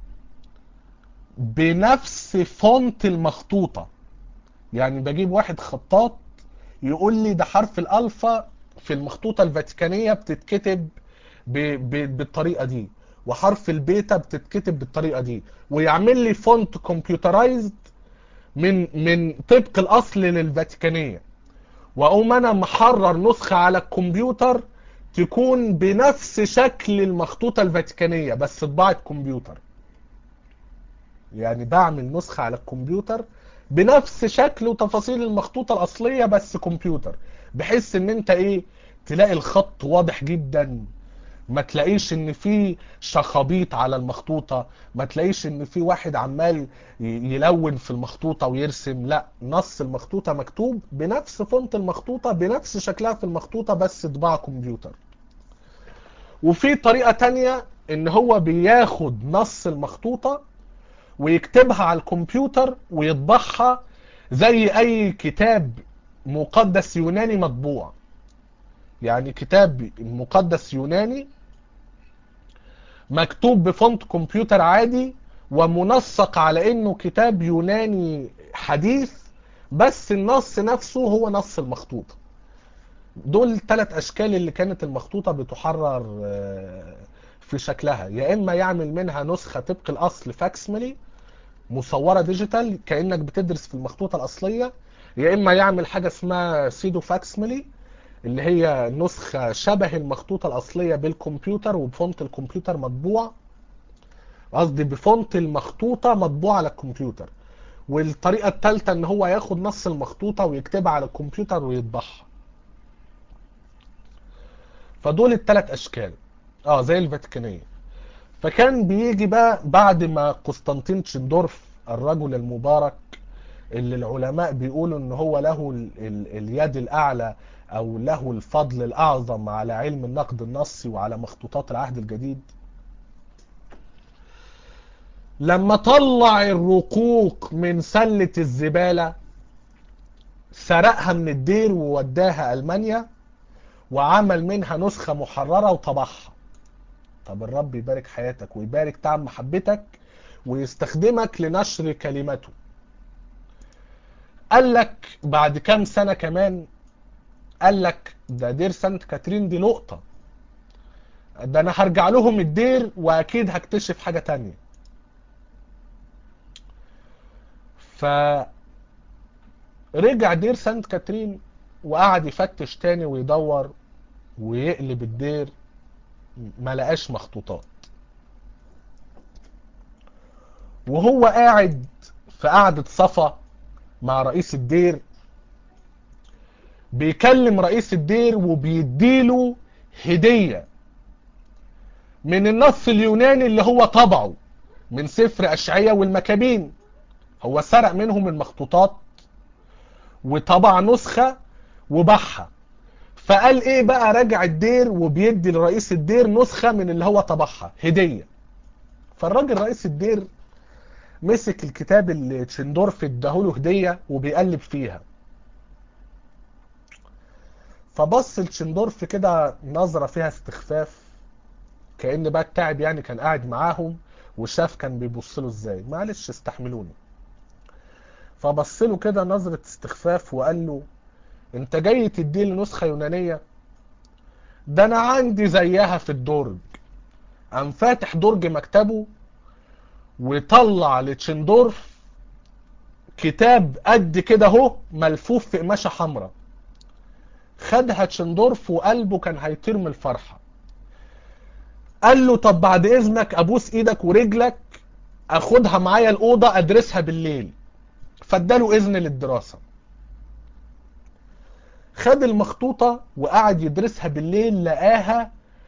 بنفس فونت المخطوطة يعني بجيب واحد خطاط يقول لي ده حرف الالفا في المخطوطة الفاتيكانية بتتكتب ب... ب... بالطريقة دي وحرف البيتا بتتكتب بالطريقة دي ويعمل لي فونت كمبيوترايزد من من طبق الاصل للفاتيكانية واقوم انا محرر نسخة على الكمبيوتر تكون بنفس شكل المخطوطة الفاتيكانية بس طباعة كمبيوتر يعني بعمل نسخة على الكمبيوتر بنفس شكل وتفاصيل المخطوطة الأصلية بس كمبيوتر بحيث ان انت ايه تلاقي الخط واضح جدا ما تلاقيش ان في شخابيط على المخطوطة ما تلاقيش ان في واحد عمال ي- يلون في المخطوطة ويرسم لا نص المخطوطة مكتوب بنفس فونت المخطوطة بنفس شكلها في المخطوطة بس طباعة كمبيوتر وفي طريقة تانية ان هو بياخد نص المخطوطة ويكتبها على الكمبيوتر ويطبعها زي اي كتاب مقدس يوناني مطبوع يعني كتاب مقدس يوناني مكتوب بفونت كمبيوتر عادي ومنسق على انه كتاب يوناني حديث بس النص نفسه هو نص المخطوطة دول الثلاث اشكال اللي كانت المخطوطة بتحرر آه، في شكلها يا اما يعمل منها نسخة طبق الاصل فاكسميلي مصورة ديجيتال كأنك بتدرس في المخطوطة الأصلية يا إما يعمل حاجة اسمها سيدو فاكسميلي اللي هي نسخة شبه المخطوطة الأصلية بالكمبيوتر وبفونت الكمبيوتر مطبوع قصدي بفونت المخطوطة مطبوع على الكمبيوتر والطريقة الثالثة ان هو ياخد نص المخطوطة ويكتبها على الكمبيوتر ويطبعها فدول الثلاث اشكال اه زي الفاتيكانية فكان بيجي بقى بعد ما قسطنطين تشندورف الرجل المبارك اللي العلماء بيقولوا ان هو له ال ال اليد الاعلى او له الفضل الاعظم على علم النقد النصي وعلى مخطوطات العهد الجديد لما طلع الرقوق من سلة الزبالة سرقها من الدير ووداها ألمانيا وعمل منها نسخة محررة وطبعها طب الرب يبارك حياتك ويبارك تعب محبتك ويستخدمك لنشر كلمته قال لك بعد كام سنة كمان قال لك ده دير سانت كاترين دي لقطة ده انا هرجع لهم الدير واكيد هكتشف حاجة تانية فرجع دير سانت كاترين وقعد يفتش تاني ويدور ويقلب الدير ما لقاش مخطوطات وهو قاعد في قعدة صفا مع رئيس الدير بيكلم رئيس الدير وبيديله هدية من النص اليوناني اللي هو طبعه من سفر أشعية والمكابين هو سرق منهم المخطوطات وطبع نسخة وباعها فقال ايه بقى راجع الدير وبيدي لرئيس الدير نسخة من اللي هو طبعها هدية فالراجل رئيس الدير مسك الكتاب اللي تشندورف اداهوله هدية وبيقلب فيها فبص لتشندورف كده نظرة فيها استخفاف كأن بقى التاعب يعني كان قاعد معاهم وشاف كان بيبص له ازاي معلش استحملوني فبص له كده نظرة استخفاف وقال له انت جاي تدي لي نسخة يونانية ده انا عندي زيها في الدرج قام فاتح درج مكتبه وطلع لتشندورف كتاب قد كده اهو ملفوف في قماشه حمراء خدها تشندورف وقلبه كان هيطير من الفرحه قال له طب بعد اذنك ابوس ايدك ورجلك اخدها معايا الاوضه ادرسها بالليل فاداله اذن للدراسه خد المخطوطه وقعد يدرسها بالليل لقاها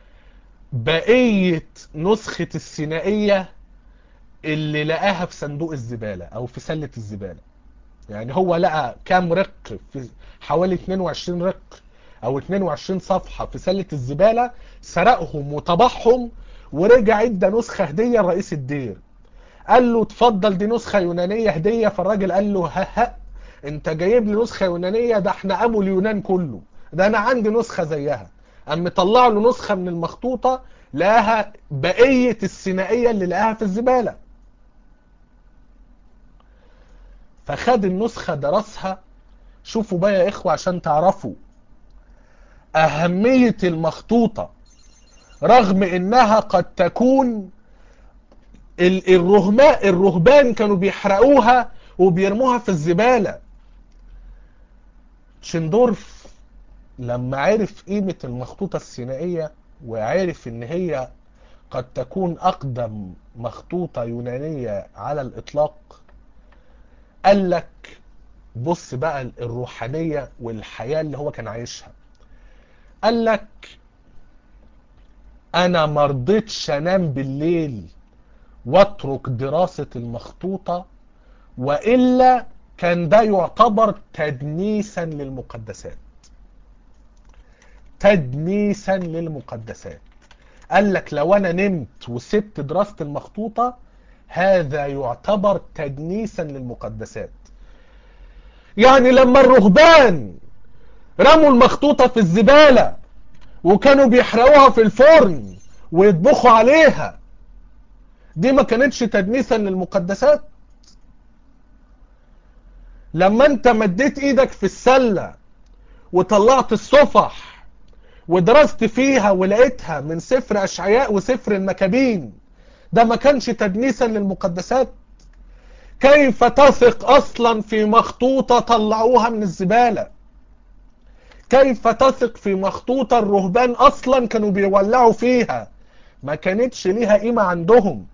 بقيه نسخه الثنائيه اللي لقاها في صندوق الزباله او في سله الزباله يعني هو لقى كام رق في حوالي 22 رق او 22 صفحه في سله الزباله سرقهم وطبعهم ورجع ادى نسخه هديه لرئيس الدير قال له اتفضل دي نسخه يونانيه هديه فالراجل قال له ها ها انت جايب لي نسخه يونانيه ده احنا ابو اليونان كله ده انا عندي نسخه زيها قام مطلع له نسخه من المخطوطه لقاها بقيه الثنائيه اللي لقاها في الزباله فخد النسخه درسها شوفوا بقى يا اخوه عشان تعرفوا اهميه المخطوطه رغم انها قد تكون الرهبان الرهبان كانوا بيحرقوها وبيرموها في الزباله شندورف لما عرف قيمه المخطوطه الثنائيه وعرف ان هي قد تكون اقدم مخطوطه يونانيه على الاطلاق قال لك بص بقى الروحانيه والحياه اللي هو كان عايشها قال لك انا مرضتش انام بالليل واترك دراسة المخطوطة وإلا كان ده يعتبر تدنيسا للمقدسات تدنيسا للمقدسات قال لك لو انا نمت وسبت دراسة المخطوطة هذا يعتبر تدنيسا للمقدسات يعني لما الرهبان رموا المخطوطة في الزبالة وكانوا بيحرقوها في الفرن ويطبخوا عليها دي ما كانتش تدنيسا للمقدسات لما انت مديت ايدك في السلة وطلعت الصفح ودرست فيها ولقيتها من سفر اشعياء وسفر المكابين ده ما كانش تدنيسا للمقدسات كيف تثق اصلا في مخطوطة طلعوها من الزبالة كيف تثق في مخطوطة الرهبان اصلا كانوا بيولعوا فيها ما كانتش ليها قيمة عندهم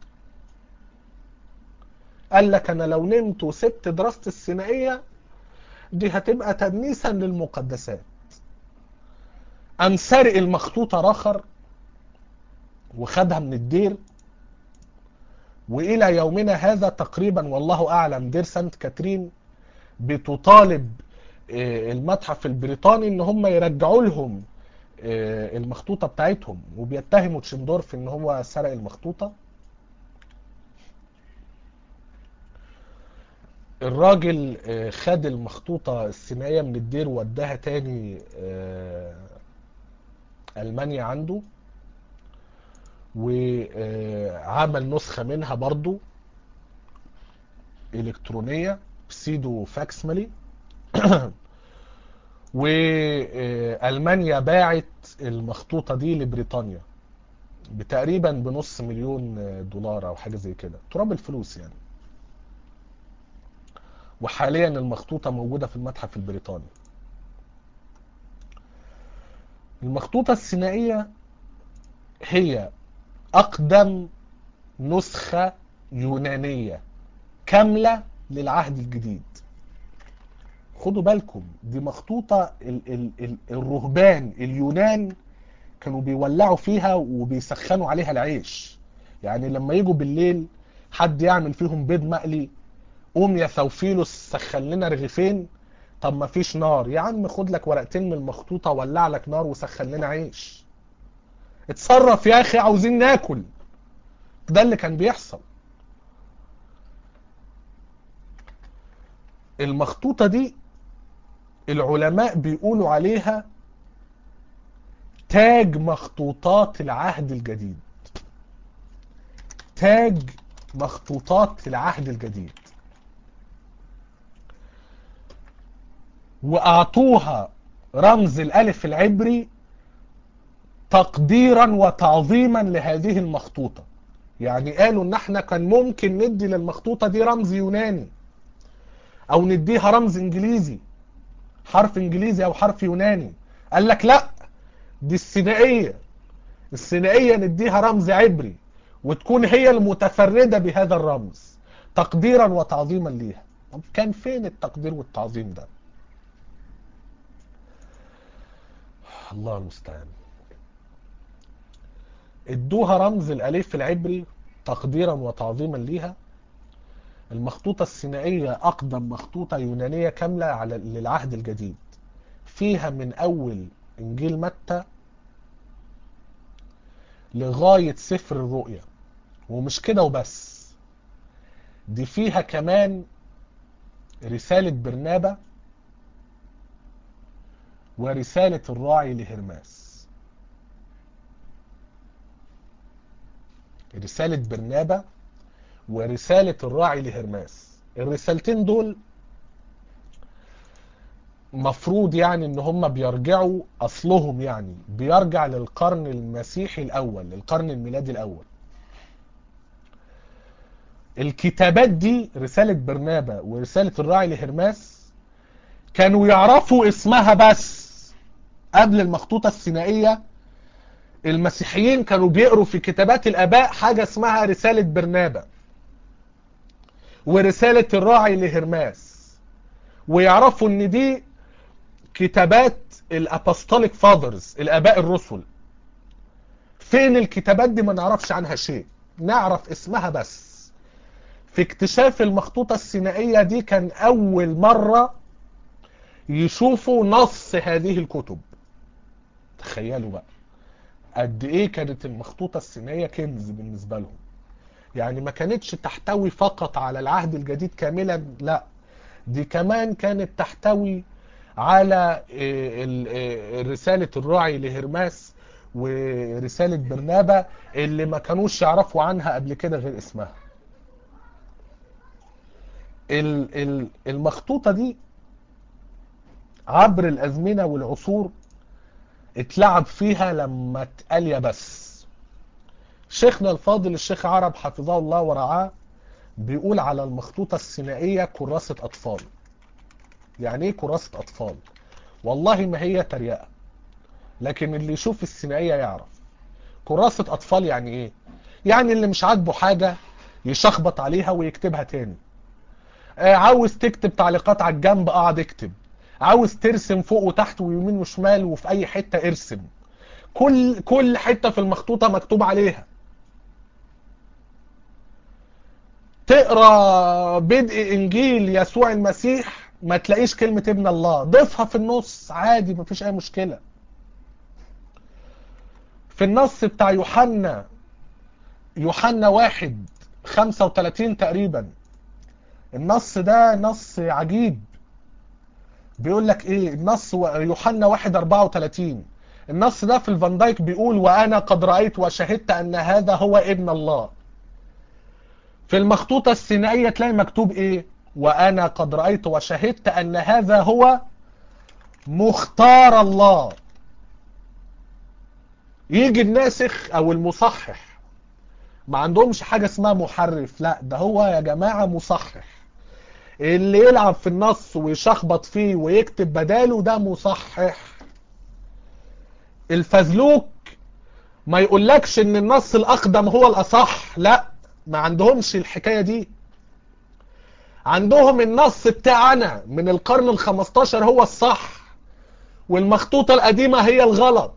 قال لك انا لو نمت وسبت دراسة الثنائية دي هتبقى تدنيسا للمقدسات قام سارق المخطوطة رخر وخدها من الدير والى يومنا هذا تقريبا والله اعلم دير سانت كاترين بتطالب المتحف البريطاني ان هم يرجعوا لهم المخطوطة بتاعتهم وبيتهموا تشندورف ان هو سرق المخطوطة الراجل خد المخطوطة الثنائية من الدير وداها تاني ألمانيا عنده وعمل نسخة منها برضو إلكترونية بسيدو فاكسمالي وألمانيا باعت المخطوطة دي لبريطانيا بتقريبا بنص مليون دولار أو حاجة زي كده تراب الفلوس يعني وحاليا المخطوطة موجودة في المتحف البريطاني المخطوطة الثنائية هي أقدم نسخة يونانية كاملة للعهد الجديد خدوا بالكم دي مخطوطة ال ال ال الرهبان اليونان كانوا بيولعوا فيها وبيسخنوا عليها العيش يعني لما يجوا بالليل حد يعمل فيهم بيض مقلي قوم يا ثوفيلوس سخن لنا رغيفين طب ما فيش نار يا عم خد لك ورقتين من المخطوطه ولع لك نار وسخن لنا عيش اتصرف يا اخي عاوزين ناكل ده اللي كان بيحصل المخطوطه دي العلماء بيقولوا عليها تاج مخطوطات العهد الجديد تاج مخطوطات العهد الجديد واعطوها رمز الالف العبري تقديرا وتعظيما لهذه او نديها رمز انجليزي حرف انجليزي او حرف يوناني قال لك لا دي الثنائيه الثنائيه نديها رمز عبري وتكون هي المتفرده بهذا الرمز تقديرا وتعظيما ليها طب كان فين التقدير والتعظيم ده الله المستعان ادوها رمز الالف العبري تقديرا وتعظيما ليها المخطوطة السينائية أقدم مخطوطة يونانية كاملة على للعهد الجديد فيها من أول إنجيل متى لغاية سفر الرؤيا ومش كده وبس دي فيها كمان رسالة برنابا ورسالة الراعي لهرماس رسالة برنابا ورسالة الراعي لهرماس الرسالتين دول مفروض يعني ان هم بيرجعوا اصلهم يعني بيرجع للقرن المسيحي الاول للقرن الميلادي الاول الكتابات دي رسالة برنابا ورسالة الراعي لهرماس كانوا يعرفوا اسمها بس قبل المخطوطة السينائية المسيحيين كانوا بيقروا في كتابات الاباء حاجة اسمها رسالة برنابا ورسالة الراعي لهرماس ويعرفوا ان دي كتابات الابostolic فاذرز الاباء الرسل فين الكتابات دي ما نعرفش عنها شيء نعرف اسمها بس في اكتشاف المخطوطة السينائية دي كان اول مرة يشوفوا نص هذه الكتب تخيلوا بقى قد ايه كانت المخطوطة السينائية كنز بالنسبة لهم يعني ما كانتش تحتوي فقط على العهد الجديد كاملا لا دي كمان كانت تحتوي على رسالة الراعي لهرماس ورسالة برنابا اللي ما كانوش يعرفوا عنها قبل كده غير اسمها المخطوطة دي عبر الأزمنة والعصور اتلعب فيها لما اتقال بس شيخنا الفاضل الشيخ عرب حفظه الله ورعاه بيقول على المخطوطة السينائية كراسة أطفال يعني ايه كراسة أطفال والله ما هي تريقة لكن اللي يشوف السينائية يعرف كراسة أطفال يعني ايه يعني اللي مش عاجبه حاجة يشخبط عليها ويكتبها تاني آه عاوز تكتب تعليقات على الجنب اقعد اكتب عاوز ترسم فوق وتحت ويمين وشمال وفي اي حتة ارسم كل كل حتة في المخطوطة مكتوب عليها تقرا بدء انجيل يسوع المسيح ما تلاقيش كلمة ابن الله ضيفها في النص عادي مفيش اي مشكلة في النص بتاع يوحنا يوحنا واحد خمسة وتلاتين تقريبا النص ده نص عجيب بيقول لك ايه النص يوحنا واحد اربعة وتلاتين النص ده في الفان دايك بيقول وانا قد رأيت وشهدت ان هذا هو ابن الله في المخطوطة السينائية تلاقي مكتوب ايه وانا قد رأيت وشهدت ان هذا هو مختار الله يجي الناسخ او المصحح ما عندهمش حاجة اسمها محرف لا ده هو يا جماعة مصحح اللي يلعب في النص ويشخبط فيه ويكتب بداله ده مصحح الفزلوك ما يقولكش ان النص الاقدم هو الاصح لا ما عندهمش الحكاية دي عندهم النص بتاعنا من القرن الخمستاشر هو الصح والمخطوطة القديمة هي الغلط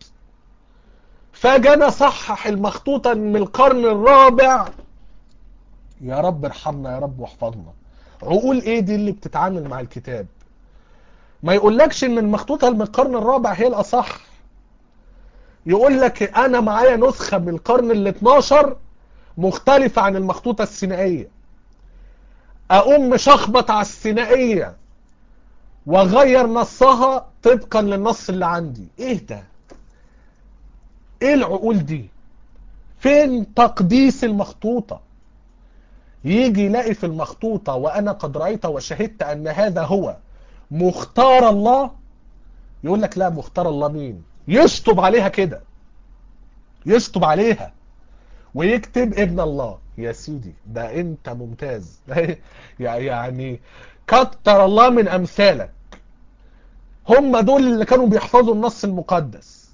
فجانا صحح المخطوطة من القرن الرابع يا رب ارحمنا يا رب واحفظنا عقول ايه دي اللي بتتعامل مع الكتاب ما يقولكش ان المخطوطة من القرن الرابع هي الاصح يقول لك انا معايا نسخة من القرن ال 12 مختلفة عن المخطوطة السينائية اقوم مشخبط على السينائية واغير نصها طبقا للنص اللي عندي ايه ده ايه العقول دي فين تقديس المخطوطة يجي يلاقي في المخطوطة وانا قد رأيت وشهدت ان هذا هو مختار الله يقول لك لا مختار الله مين يشطب عليها كده يشطب عليها ويكتب ابن الله يا سيدي ده انت ممتاز يعني كتر الله من امثالك هم دول اللي كانوا بيحفظوا النص المقدس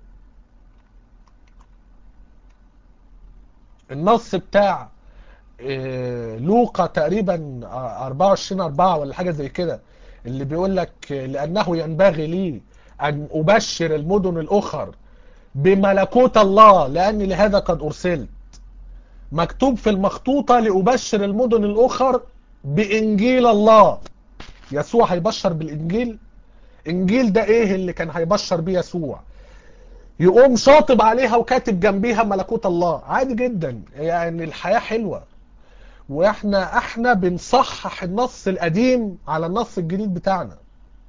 النص بتاع آه، لوقا تقريبا 24 4 ولا حاجه زي كده اللي بيقول لك آه، لانه ينبغي لي ان ابشر المدن الاخر بملكوت الله لاني لهذا قد ارسلت مكتوب في المخطوطه لابشر المدن الاخر بانجيل الله يسوع هيبشر بالانجيل انجيل ده ايه اللي كان هيبشر بيه يسوع يقوم شاطب عليها وكاتب جنبيها ملكوت الله عادي جدا يعني الحياة حلوة واحنا احنا بنصحح النص القديم على النص الجديد بتاعنا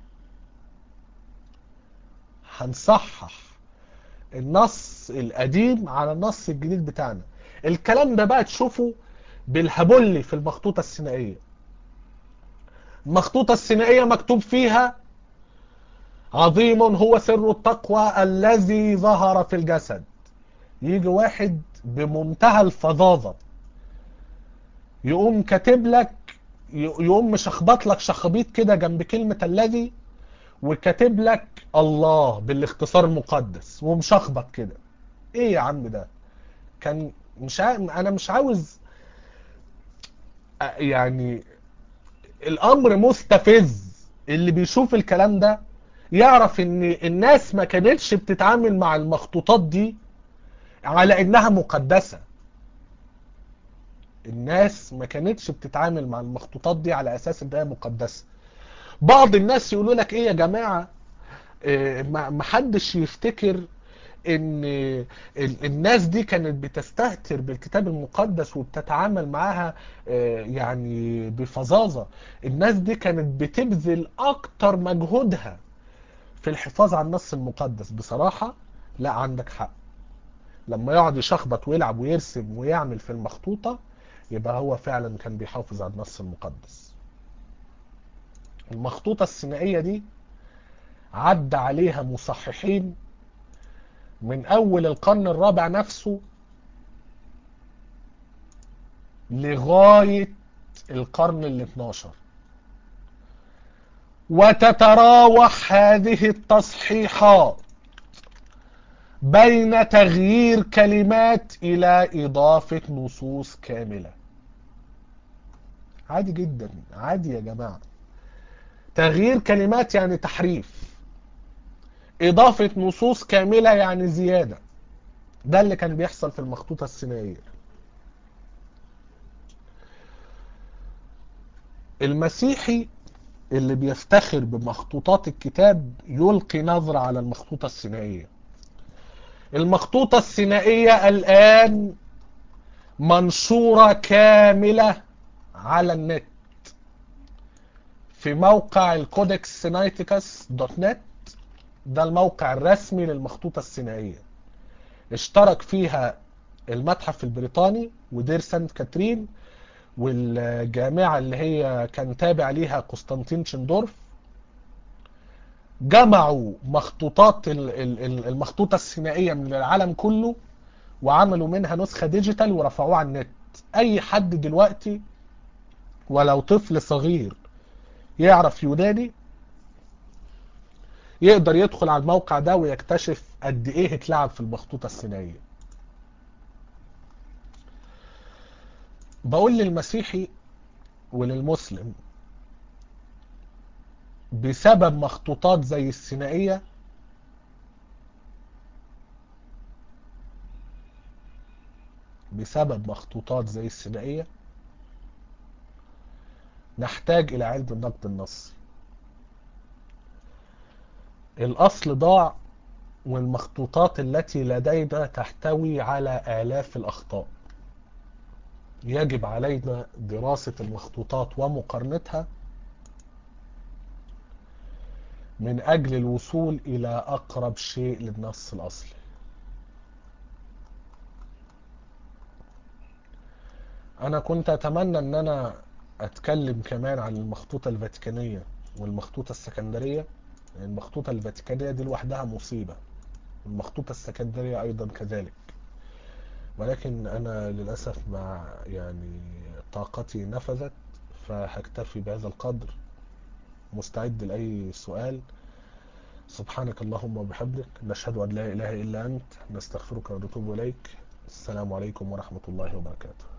هنصحح النص القديم على النص الجديد بتاعنا الكلام ده بقى تشوفه بالهبل في المخطوطة السينائية المخطوطة السينائية مكتوب فيها عظيم هو سر التقوى الذي ظهر في الجسد يجي واحد بمنتهى الفظاظة يقوم كاتب لك يقوم مشخبط لك شخبيط كده جنب كلمة الذي وكاتب لك الله بالاختصار المقدس ومشخبط كده ايه يا عم ده كان مش ع... انا مش عاوز يعني الامر مستفز اللي بيشوف الكلام ده يعرف ان الناس ما كانتش بتتعامل مع المخطوطات دي على انها مقدسة الناس ما كانتش بتتعامل مع المخطوطات دي على اساس انها مقدسة بعض الناس يقولوا لك ايه يا جماعة إيه ما حدش يفتكر ان الناس دي كانت بتستهتر بالكتاب المقدس وبتتعامل معاها يعني بفظاظة الناس دي كانت بتبذل اكتر مجهودها في الحفاظ على النص المقدس بصراحة لا عندك حق لما يقعد يشخبط ويلعب ويرسم ويعمل في المخطوطة يبقى هو فعلا كان بيحافظ على النص المقدس المخطوطة السينائية دي عدى عليها مصححين من اول القرن الرابع نفسه لغاية القرن ال 12 وتتراوح هذه التصحيحات بين تغيير كلمات الى اضافة نصوص كاملة عادي جدا عادي يا جماعة تغيير كلمات يعني تحريف اضافة نصوص كاملة يعني زيادة ده اللي كان بيحصل في المخطوطة السينائية المسيحي اللي بيفتخر بمخطوطات الكتاب يلقي نظرة على المخطوطة السينائية المخطوطة السينائية الآن منشورة كاملة على النت في موقع الكودكس سينايتيكس دوت نت ده الموقع الرسمي للمخطوطة السينائية اشترك فيها المتحف البريطاني ودير سانت كاترين والجامعة اللي هي كان تابع ليها قسطنطين شندورف جمعوا مخطوطات المخطوطة السينائية من العالم كله وعملوا منها نسخة ديجيتال ورفعوها على النت اي حد دلوقتي ولو طفل صغير يعرف يوناني يقدر يدخل على الموقع ده ويكتشف قد ايه اتلعب في المخطوطة السينائية بقول للمسيحي وللمسلم بسبب مخطوطات زي السينائية بسبب مخطوطات زي السينائية نحتاج إلى علم النقد النصي الأصل ضاع والمخطوطات التي لدينا تحتوي على آلاف الأخطاء يجب علينا دراسة المخطوطات ومقارنتها من أجل الوصول إلى أقرب شيء للنص الأصلي أنا كنت أتمنى أن أنا أتكلم كمان عن المخطوطة الفاتيكانية والمخطوطة السكندرية المخطوطة الفاتيكانية دي لوحدها مصيبة المخطوطة السكندرية أيضا كذلك ولكن أنا للأسف مع يعني طاقتي نفذت فهكتفي بهذا القدر مستعد لأي سؤال سبحانك اللهم وبحمدك نشهد أن لا إله إلا أنت نستغفرك ونتوب إليك السلام عليكم ورحمة الله وبركاته